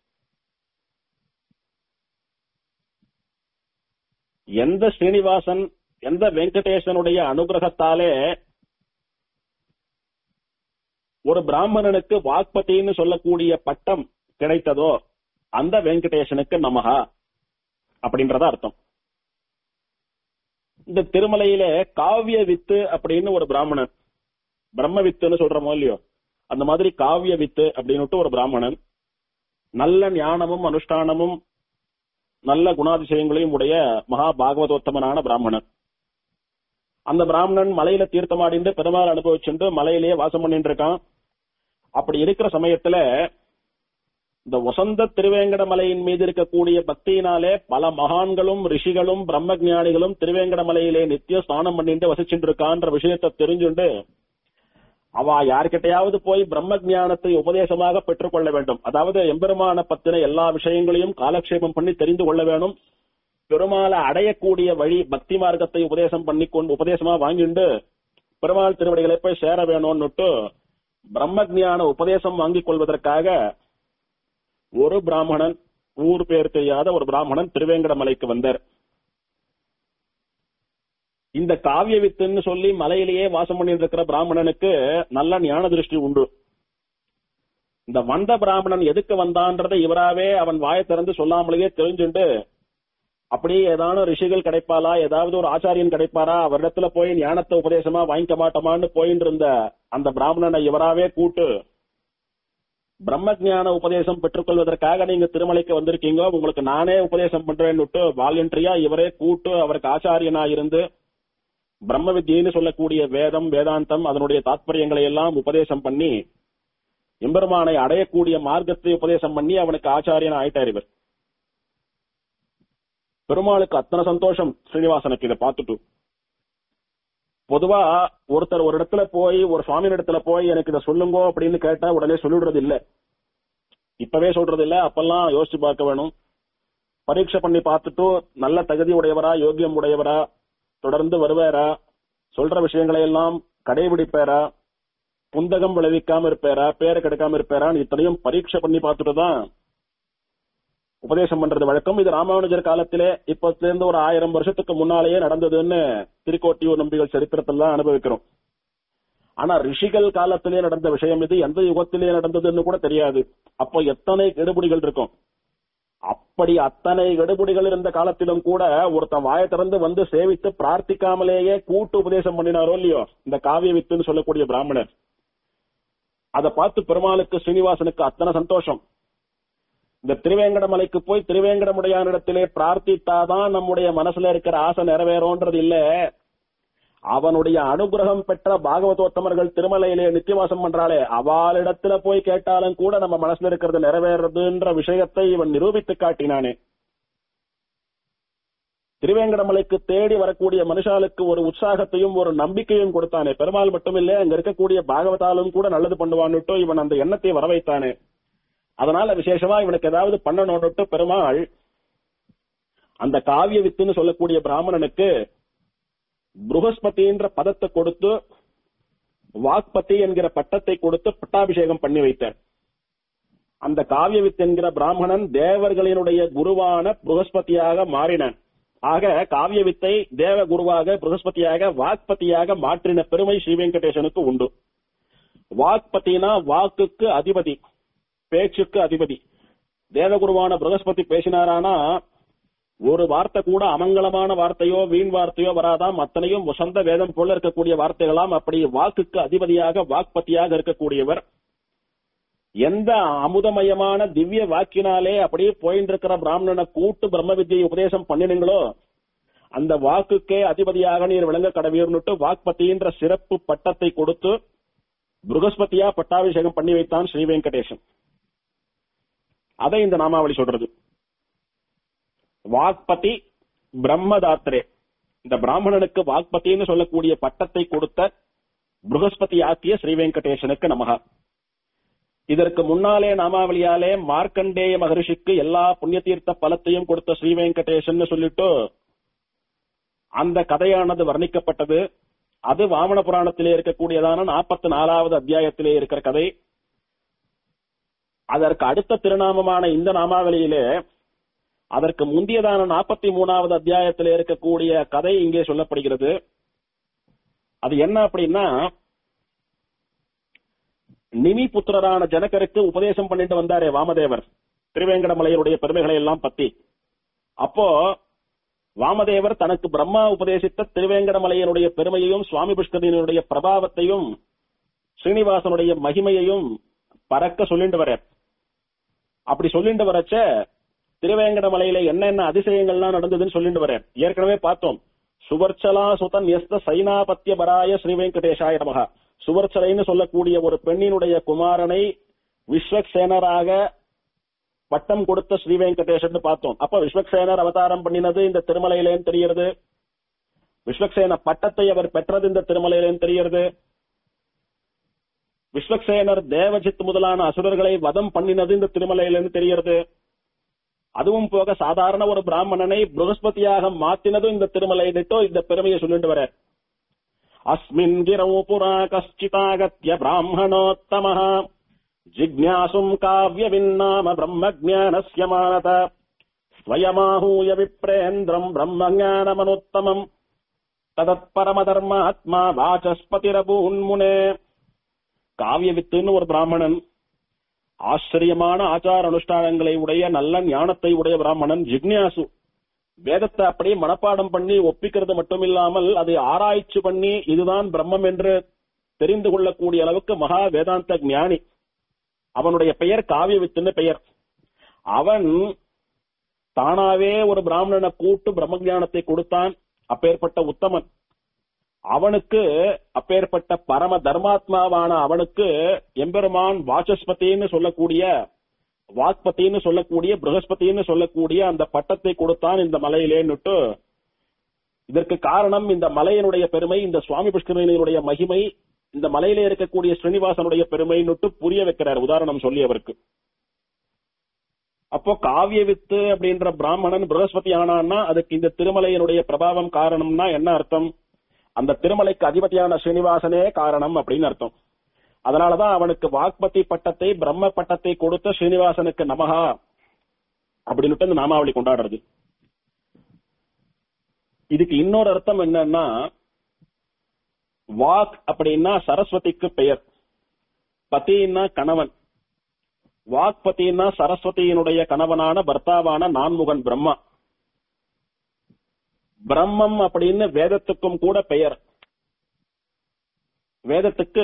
எந்த ஸ்ரீனிவாசன் எந்த வெங்கடேசனுடைய அனுகிரகத்தாலே ஒரு பிராமணனுக்கு வாக்பத்தின்னு சொல்லக்கூடிய பட்டம் கிடைத்ததோ அந்த வெங்கடேசனுக்கு நமகா அப்படின்றத அர்த்தம் இந்த திருமலையில காவிய வித்து அப்படின்னு ஒரு பிராமணன் பிரம்ம வித்துன்னு சொல்றோமோ இல்லையோ அந்த மாதிரி காவிய வித்து அப்படின்னுட்டு ஒரு பிராமணன் நல்ல ஞானமும் அனுஷ்டானமும் நல்ல குணாதிசயங்களையும் உடைய மகா பாகவதோத்தமனான பிராமணன் அந்த பிராமணன் மலையில தீர்த்தமாடிந்து பெருமாள் அனுபவிச்சுட்டு மலையிலேயே வாசம் பண்ணிட்டு இருக்கான் அப்படி இருக்கிற சமயத்துல இந்த வசந்த திருவேங்கட மலையின் மீது இருக்கக்கூடிய பக்தியினாலே பல மகான்களும் ரிஷிகளும் பிரம்ம ஞானிகளும் திருவேங்கட மலையிலே நித்திய ஸ்நானம் பண்ணிட்டு வசிச்சுட்டு இருக்கான்ற விஷயத்தை தெரிஞ்சுண்டு அவ யார்கிட்டயாவது போய் பிரம்ம ஞானத்தை உபதேசமாக பெற்றுக்கொள்ள வேண்டும் அதாவது எம்பெருமான பத்தின எல்லா விஷயங்களையும் காலக்ஷேபம் பண்ணி தெரிந்து கொள்ள வேணும் பெருமாளை அடையக்கூடிய வழி பக்தி மார்க்கத்தை உபதேசம் பண்ணி கொண்டு உபதேசமா வாங்கிண்டு பெருமாள் திருவடிகளை போய் சேர வேணும்னுட்டு பிரம்ம ஞான உபதேசம் வாங்கிக் கொள்வதற்காக ஒரு பிராமணன் ஊர் பேர் தெரியாத ஒரு பிராமணன் திருவேங்கட மலைக்கு வந்தார் இந்த காவிய வித்துன்னு சொல்லி மலையிலேயே வாசம் பண்ணிட்டு இருக்கிற பிராமணனுக்கு நல்ல ஞான திருஷ்டி உண்டு இந்த வந்த பிராமணன் எதுக்கு வந்தான்றதை இவராவே அவன் வாயை திறந்து சொல்லாமலேயே தெரிஞ்சுண்டு அப்படியே ஏதானும் ரிஷிகள் கிடைப்பாளா ஏதாவது ஒரு ஆச்சாரியன் கிடைப்பாரா அவரிடத்துல போய் ஞானத்தை உபதேசமா வாங்கிக்க மாட்டோமான்னு போயிட்டு இருந்த அந்த பிராமணனை இவராவே கூட்டு பிரம்ம ஞான உபதேசம் பெற்றுக்கொள்வதற்காக நீங்க திருமலைக்கு வந்திருக்கீங்க உங்களுக்கு நானே உபதேசம் பண்றேன்னு விட்டு வாலண்டரியா இவரே கூட்டு அவருக்கு ஆச்சாரியனா இருந்து பிரம்ம வித்யின்னு சொல்லக்கூடிய வேதம் வேதாந்தம் அதனுடைய தாத்பரியங்களை எல்லாம் உபதேசம் பண்ணி எம்பெருமானை அடையக்கூடிய மார்க்கத்தை உபதேசம் பண்ணி அவனுக்கு ஆச்சாரியன் ஆயிட்டார் இவர் பெருமாளுக்கு அத்தனை சந்தோஷம் ஸ்ரீனிவாசனுக்கு இதை பார்த்துட்டு பொதுவா ஒருத்தர் ஒரு இடத்துல போய் ஒரு சுவாமி இடத்துல போய் எனக்கு இதை சொல்லுங்க அப்படின்னு கேட்டா உடனே சொல்லிடுறது இல்ல இப்பவே சொல்றது இல்ல அப்பெல்லாம் யோசிச்சு பார்க்க வேணும் பரீட்சை பண்ணி பார்த்துட்டு நல்ல தகுதி உடையவரா யோகியம் உடையவரா தொடர்ந்து வருவாரா சொல்ற விஷயங்களை எல்லாம் கடைபிடிப்பாரா புந்தகம் விளைவிக்காம இருப்பாரா பேரை கெடுக்காம இருப்பாரான்னு இத்தனையும் பரீட்சை பண்ணி பார்த்துட்டு தான் உபதேசம் பண்றது வழக்கம் இது ராமானுஜர் காலத்திலே இப்பத்துல இருந்து ஒரு ஆயிரம் வருஷத்துக்கு முன்னாலேயே நடந்ததுன்னு திருக்கோட்டியூர் நம்பிகள் சரித்திரத்தில் தான் அனுபவிக்கிறோம் ஆனா ரிஷிகள் காலத்திலே நடந்த விஷயம் இது எந்த யுகத்திலே நடந்ததுன்னு கூட தெரியாது அப்போ எத்தனை கெடுபிடிகள் இருக்கும் அப்படி அத்தனை கெடுபிடிகள் இருந்த காலத்திலும் கூட ஒருத்தன் வாயை திறந்து வந்து சேவித்து பிரார்த்திக்காமலேயே கூட்டு உபதேசம் பண்ணினாரோ இல்லையோ இந்த காவிய வித்துன்னு சொல்லக்கூடிய பிராமணர் அதை பார்த்து பெருமாளுக்கு ஸ்ரீனிவாசனுக்கு அத்தனை சந்தோஷம் இந்த திருவேங்கடமலைக்கு போய் திருவேங்கடமுடையானிடத்திலே பிரார்த்தித்தாதான் நம்முடைய மனசுல இருக்கிற ஆசை நிறைவேறும்ன்றது இல்ல அவனுடைய அனுகிரகம் பெற்ற பாகவதோத்தமர்கள் திருமலையிலே நித்தியவாசம் பண்றாளே அவளிடத்துல போய் கேட்டாலும் கூட நம்ம மனசுல இருக்கிறது நிறைவேறதுன்ற விஷயத்தை இவன் நிரூபித்து காட்டினானே திருவேங்கடமலைக்கு தேடி வரக்கூடிய மனுஷாளுக்கு ஒரு உற்சாகத்தையும் ஒரு நம்பிக்கையும் கொடுத்தானே பெருமாள் மட்டுமில்ல அங்க இருக்கக்கூடிய பாகவதாலும் கூட நல்லது பண்ணுவான்னுட்டோ இவன் அந்த எண்ணத்தை வர வைத்தானே அதனால விசேஷமா இவனுக்கு ஏதாவது பண்ணணும்னுட்டு பெருமாள் அந்த காவிய வித்துன்னு சொல்லக்கூடிய பிராமணனுக்கு புருகஸ்பதின்ற பதத்தை கொடுத்து வாக்பதி என்கிற பட்டத்தை கொடுத்து பட்டாபிஷேகம் பண்ணி வைத்தார் அந்த காவிய வித் என்கிற பிராமணன் தேவர்களினுடைய குருவான புருகஸ்பதியாக மாறினான் ஆக காவிய வித்தை தேவ குருவாக புருகஸ்பதியாக வாக்பதியாக மாற்றின பெருமை ஸ்ரீ வெங்கடேசனுக்கு உண்டு வாக்பதினா வாக்குக்கு அதிபதி பேச்சுக்கு அதிபதி தேவகுருவான பிரகஸ்பதி பேசினாரானா ஒரு வார்த்தை கூட அமங்கலமான வார்த்தையோ வீண் வார்த்தையோ வராதாம் அத்தனையும் வசந்த வேதம் போல இருக்கக்கூடிய வார்த்தைகளாம் அப்படி வாக்குக்கு அதிபதியாக வாக்பத்தியாக இருக்கக்கூடியவர் எந்த அமுதமயமான திவ்ய வாக்கினாலே அப்படியே போயிட்டு இருக்கிற பிராமணனை கூட்டு பிரம்ம வித்தியை உபதேசம் பண்ணினீங்களோ அந்த வாக்குக்கே அதிபதியாக நீர் விளங்க கடவீர்னுட்டு வாக்பத்தின்ற சிறப்பு பட்டத்தை கொடுத்து புருகஸ்பதியா பட்டாபிஷேகம் பண்ணி வைத்தான் ஸ்ரீ வெங்கடேசன் அதை இந்த நாமாவளி சொல்றது வாக்பதி பிரம்மதாத்ரே இந்த பிராமணனுக்கு வாக்பத்தின்னு சொல்லக்கூடிய பட்டத்தை கொடுத்த புருகஸ்பதி ஆக்கிய ஸ்ரீ வெங்கடேசனுக்கு நமகா இதற்கு முன்னாலே நாமாவளியாலே மார்க்கண்டேய மகரிஷிக்கு எல்லா புண்ணிய தீர்த்த பலத்தையும் கொடுத்த ஸ்ரீ வெங்கடேசன் சொல்லிட்டு அந்த கதையானது வர்ணிக்கப்பட்டது அது வாமன புராணத்திலே இருக்கக்கூடியதான நாற்பத்தி நாலாவது அத்தியாயத்திலே இருக்கிற கதை அதற்கு அடுத்த திருநாமமான இந்த நாமாவளியிலே அதற்கு முந்தியதான நாற்பத்தி மூணாவது அத்தியாயத்திலே இருக்கக்கூடிய கதை இங்கே சொல்லப்படுகிறது அது என்ன அப்படின்னா நிமி புத்திரரான ஜனகருக்கு உபதேசம் பண்ணிட்டு வந்தாரே வாமதேவர் திருவேங்கடமலையருடைய பெருமைகளை எல்லாம் பத்தி அப்போ வாமதேவர் தனக்கு பிரம்மா உபதேசித்த திருவேங்கடமலையனுடைய பெருமையையும் சுவாமி புஷ்கரனுடைய பிரபாவத்தையும் ஸ்ரீனிவாசனுடைய மகிமையையும் பறக்க சொல்லிட்டு வர அப்படி சொல்லிட்டு வரச்ச திருவேங்கடமலையில என்னென்ன அதிசயங்கள்லாம் நடந்ததுன்னு சொல்லிட்டு வரேன் ஏற்கனவே பார்த்தோம் சுவர்ச்சலா சுதன் எஸ்த சைனாபத்திய பராய ஸ்ரீ வெங்கடேஷாய நமகா சுவர்ச்சலைன்னு சொல்லக்கூடிய ஒரு பெண்ணினுடைய குமாரனை விஸ்வக்சேனராக பட்டம் கொடுத்த ஸ்ரீ வெங்கடேஷன் பார்த்தோம் அப்ப விஸ்வக்சேனர் அவதாரம் பண்ணினது இந்த திருமலையிலேன்னு தெரிகிறது விஸ்வக்சேன பட்டத்தை அவர் பெற்றது இந்த திருமலையிலேன்னு தெரிகிறது விஸ்வக்சேனர் தேவஜித் முதலான அசுரர்களை வதம் பண்ணினது இந்த திருமலையிலிருந்து தெரிகிறது அதுவும் போக சாதாரண ஒரு பிராமணனை புரஸ்பதியாக மாத்தினதும் இந்த திருமலையிட்டோ இந்த பெருமையை சொல்லிட்டு வர அஸ்மின் கிரௌ புரா கஷ்டிதாகத்ய பிராமணோத்தம ஜிக்ஞாசும் காவிய வின்னாம பிரம்ம ஜானஸ்ய மானத ஸ்வயமாஹூய விப்ரேந்திரம் பிரம்ம ஞானமனுத்தமம் ததத் பரமதர்மாத்மா வாசஸ்பதிரபூன்முனே காவிய வித்துன்னு ஒரு பிராமணன் ஆச்சரியமான ஆச்சார அனுஷ்டானங்களை உடைய நல்ல ஞானத்தை உடைய பிராமணன் ஜிக்னியாசு வேதத்தை அப்படியே மனப்பாடம் பண்ணி ஒப்பிக்கிறது மட்டும் இல்லாமல் அதை ஆராய்ச்சி பண்ணி இதுதான் பிரம்மம் என்று தெரிந்து கொள்ளக்கூடிய அளவுக்கு மகா வேதாந்த ஞானி அவனுடைய பெயர் காவிய வித்துன்னு பெயர் அவன் தானாவே ஒரு பிராமணனை கூட்டு பிரம்ம ஞானத்தை கொடுத்தான் அப்பேற்பட்ட உத்தமன் அவனுக்கு அப்பேற்பட்ட பரம தர்மாத்மாவான அவனுக்கு எம்பெருமான் வாசஸ்பதின்னு சொல்லக்கூடிய வாக்பத்தின்னு சொல்லக்கூடிய பிரகஸ்பதின்னு சொல்லக்கூடிய அந்த பட்டத்தை கொடுத்தான் இந்த மலையிலேன்னுட்டு இதற்கு காரணம் இந்த மலையினுடைய பெருமை இந்த சுவாமி புஷ்கரனுடைய மகிமை இந்த மலையிலே இருக்கக்கூடிய ஸ்ரீனிவாசனுடைய பெருமைன்னுட்டு புரிய வைக்கிறார் உதாரணம் சொல்லி அவருக்கு அப்போ காவிய வித்து அப்படின்ற பிராமணன் பிரகஸ்பதி ஆனான்னா அதுக்கு இந்த திருமலையினுடைய பிரபாவம் காரணம்னா என்ன அர்த்தம் அந்த திருமலைக்கு அதிபதியான ஸ்ரீனிவாசனே காரணம் அப்படின்னு அர்த்தம் அதனாலதான் அவனுக்கு வாக்பதி பட்டத்தை பிரம்ம பட்டத்தை கொடுத்த ஸ்ரீனிவாசனுக்கு நமகா அப்படின்னுட்டு இந்த நாமாவளி கொண்டாடுறது இதுக்கு இன்னொரு அர்த்தம் என்னன்னா வாக் அப்படின்னா சரஸ்வதிக்கு பெயர் பத்தின்னா கணவன் வாக்பத்தின்னா சரஸ்வதியினுடைய கணவனான பர்த்தாவான நான்முகன் பிரம்மா பிரம்மம் அப்படின்னு வேதத்துக்கும் கூட பெயர் வேதத்துக்கு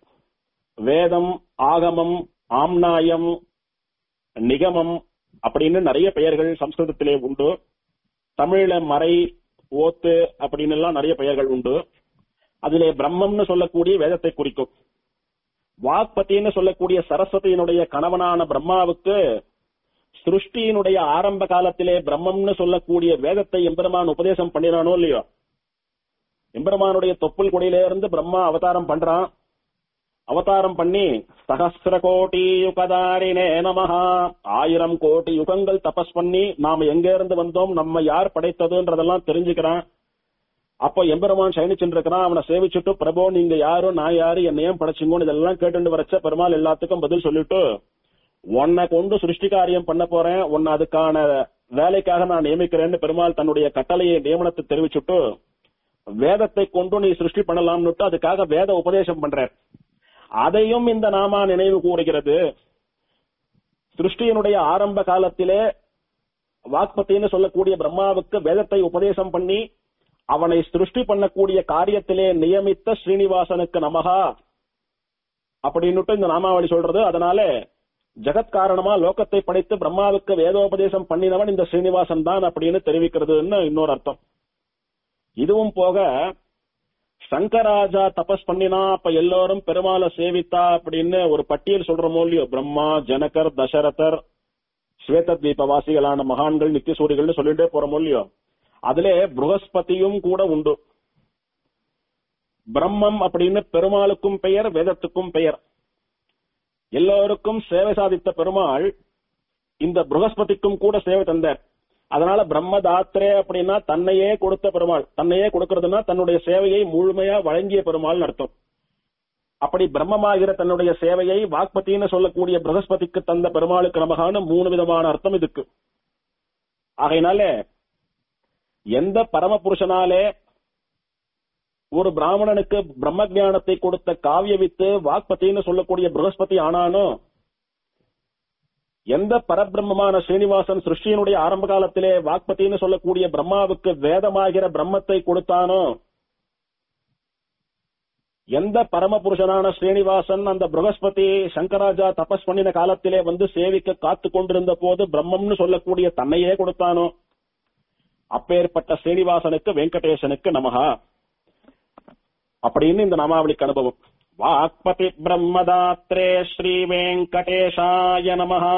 வேதம் ஆகமம் ஆம்நாயம் நிகமம் அப்படின்னு நிறைய பெயர்கள் சம்ஸ்கிருதத்திலே உண்டு தமிழ்ல மறை ஓத்து அப்படின்னு எல்லாம் நிறைய பெயர்கள் உண்டு அதிலே பிரம்மம்னு சொல்லக்கூடிய வேதத்தை குறிக்கும் வாக்பத்தின்னு சொல்லக்கூடிய சரஸ்வதியினுடைய கணவனான பிரம்மாவுக்கு சிருஷ்டியினுடைய ஆரம்ப காலத்திலே பிரம்மம்னு சொல்லக்கூடிய வேதத்தை எம்பெருமான் உபதேசம் பண்ணினானோ இல்லையோ எம்பெருமானுடைய தொப்புள் கொடியில இருந்து பிரம்மா அவதாரம் பண்றான் அவதாரம் பண்ணி சகசிர கோடி யுகதாரினே நமஹா ஆயிரம் கோடி யுகங்கள் தபஸ் பண்ணி நாம எங்க இருந்து வந்தோம் நம்ம யார் படைத்ததுன்றதெல்லாம் தெரிஞ்சுக்கிறான் அப்போ எம்பெருமான் சயனிச்சுட்டு இருக்கிறான் அவனை சேவிச்சுட்டு பிரபோ நீங்க யாரு நான் யாரு என்ன ஏன் படைச்சிங்கோன்னு இதெல்லாம் கேட்டு வரச்ச பெருமாள் எல்லாத்துக்கும் பதில் சொல்லிட்டு உன்னை கொண்டு சிருஷ்டி காரியம் பண்ண போறேன் உன்னை அதுக்கான வேலைக்காக நான் நியமிக்கிறேன்னு பெருமாள் தன்னுடைய கட்டளையை நியமனத்தை தெரிவிச்சுட்டு வேதத்தை கொண்டு நீ சிருஷ்டி பண்ணலாம்னுட்டு அதுக்காக வேத உபதேசம் பண்றார் அதையும் இந்த நாமா நினைவு கூறுகிறது சிருஷ்டியினுடைய ஆரம்ப காலத்திலே வாக்பத்தின்னு சொல்லக்கூடிய பிரம்மாவுக்கு வேதத்தை உபதேசம் பண்ணி அவனை சிருஷ்டி பண்ணக்கூடிய காரியத்திலே நியமித்த ஸ்ரீனிவாசனுக்கு நமகா அப்படின்னுட்டு இந்த நாமாவளி சொல்றது அதனால ஜெகத் காரணமா லோகத்தை படைத்து பிரம்மாவுக்கு வேதோபதேசம் பண்ணினவன் இந்த ஸ்ரீனிவாசன் தான் அப்படின்னு தெரிவிக்கிறதுன்னு இன்னொரு அர்த்தம் இதுவும் போக சங்கராஜா தபஸ் பண்ணினா அப்ப எல்லாரும் பெருமாளை சேவித்தா அப்படின்னு ஒரு பட்டியல் சொல்றோமோ இல்லையோ பிரம்மா ஜனகர் தசரதர் ஸ்வேத தீபவாசிகளான மகான்கள் நித்தியசூரிகள்னு சொல்லிட்டே போறோமோ இல்லையோ அதிலே புருகஸ்பதியும் கூட உண்டு பிரம்மம் அப்படின்னு பெருமாளுக்கும் பெயர் வேதத்துக்கும் பெயர் எல்லோருக்கும் சேவை சாதித்த பெருமாள் இந்த புருகஸ்பதிக்கும் கூட சேவை தந்தார் அதனால பிரம்மதாத்ரே அப்படின்னா தன்னையே கொடுத்த பெருமாள் தன்னையே கொடுக்கறதுன்னா தன்னுடைய சேவையை முழுமையா வழங்கிய பெருமாள் அர்த்தம் அப்படி பிரம்மமாகிற தன்னுடைய சேவையை வாக்பத்தின்னு சொல்லக்கூடிய பிரகஸ்பதிக்கு தந்த பெருமாளுக்கு நமகான மூணு விதமான அர்த்தம் இதுக்கு ஆகையினால எந்த பரமபுருஷனாலே ஒரு பிராமணனுக்கு பிரம்ம ஞானத்தை கொடுத்த காவிய வித்து வாக்பத்தின்னு சொல்லக்கூடிய பிரகஸ்பதி ஆனானோ எந்த பரபிரம்மமான ஸ்ரீனிவாசன் சிருஷ்டியினுடைய ஆரம்ப காலத்திலே வாக்பத்தின்னு சொல்லக்கூடிய பிரம்மாவுக்கு வேதமாகிற பிரம்மத்தை கொடுத்தானோ எந்த பரமபுருஷனான ஸ்ரீனிவாசன் அந்த பிரகஸ்பதி சங்கராஜா தபஸ் பண்ணின காலத்திலே வந்து சேவிக்க காத்து கொண்டிருந்த போது பிரம்மம்னு சொல்லக்கூடிய தன்னையே கொடுத்தானோ அப்பேற்பட்ட ஸ்ரீனிவாசனுக்கு வெங்கடேசனுக்கு நமகா அப்படின்னு இந்த நாமாவளிக்கு அனுபவம் வாக்பதி பிரம்மதாத்ரே ஸ்ரீ வெங்கடேஷாய நமஹா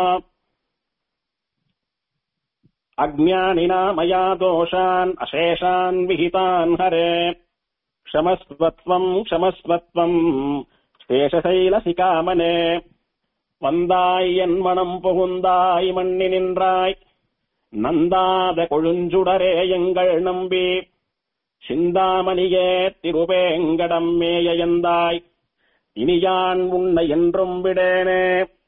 அஜ்ஞானினா மயா தோஷான் அசேஷான் விஹிதான் ஹரே க்ஷமஸ்வத்வம் க்ஷமஸ்வத்வம் சேஷசைலசிகாமனே வந்தாய் என் மனம் புகுந்தாய் மண்ணி நின்றாய் நந்தாத கொழுஞ்சுடரே எங்கள் நம்பி சிந்தாமணியே திருவேங்கடம் மேயந்தாய் இனியான் உன்னை என்றும் விடேனே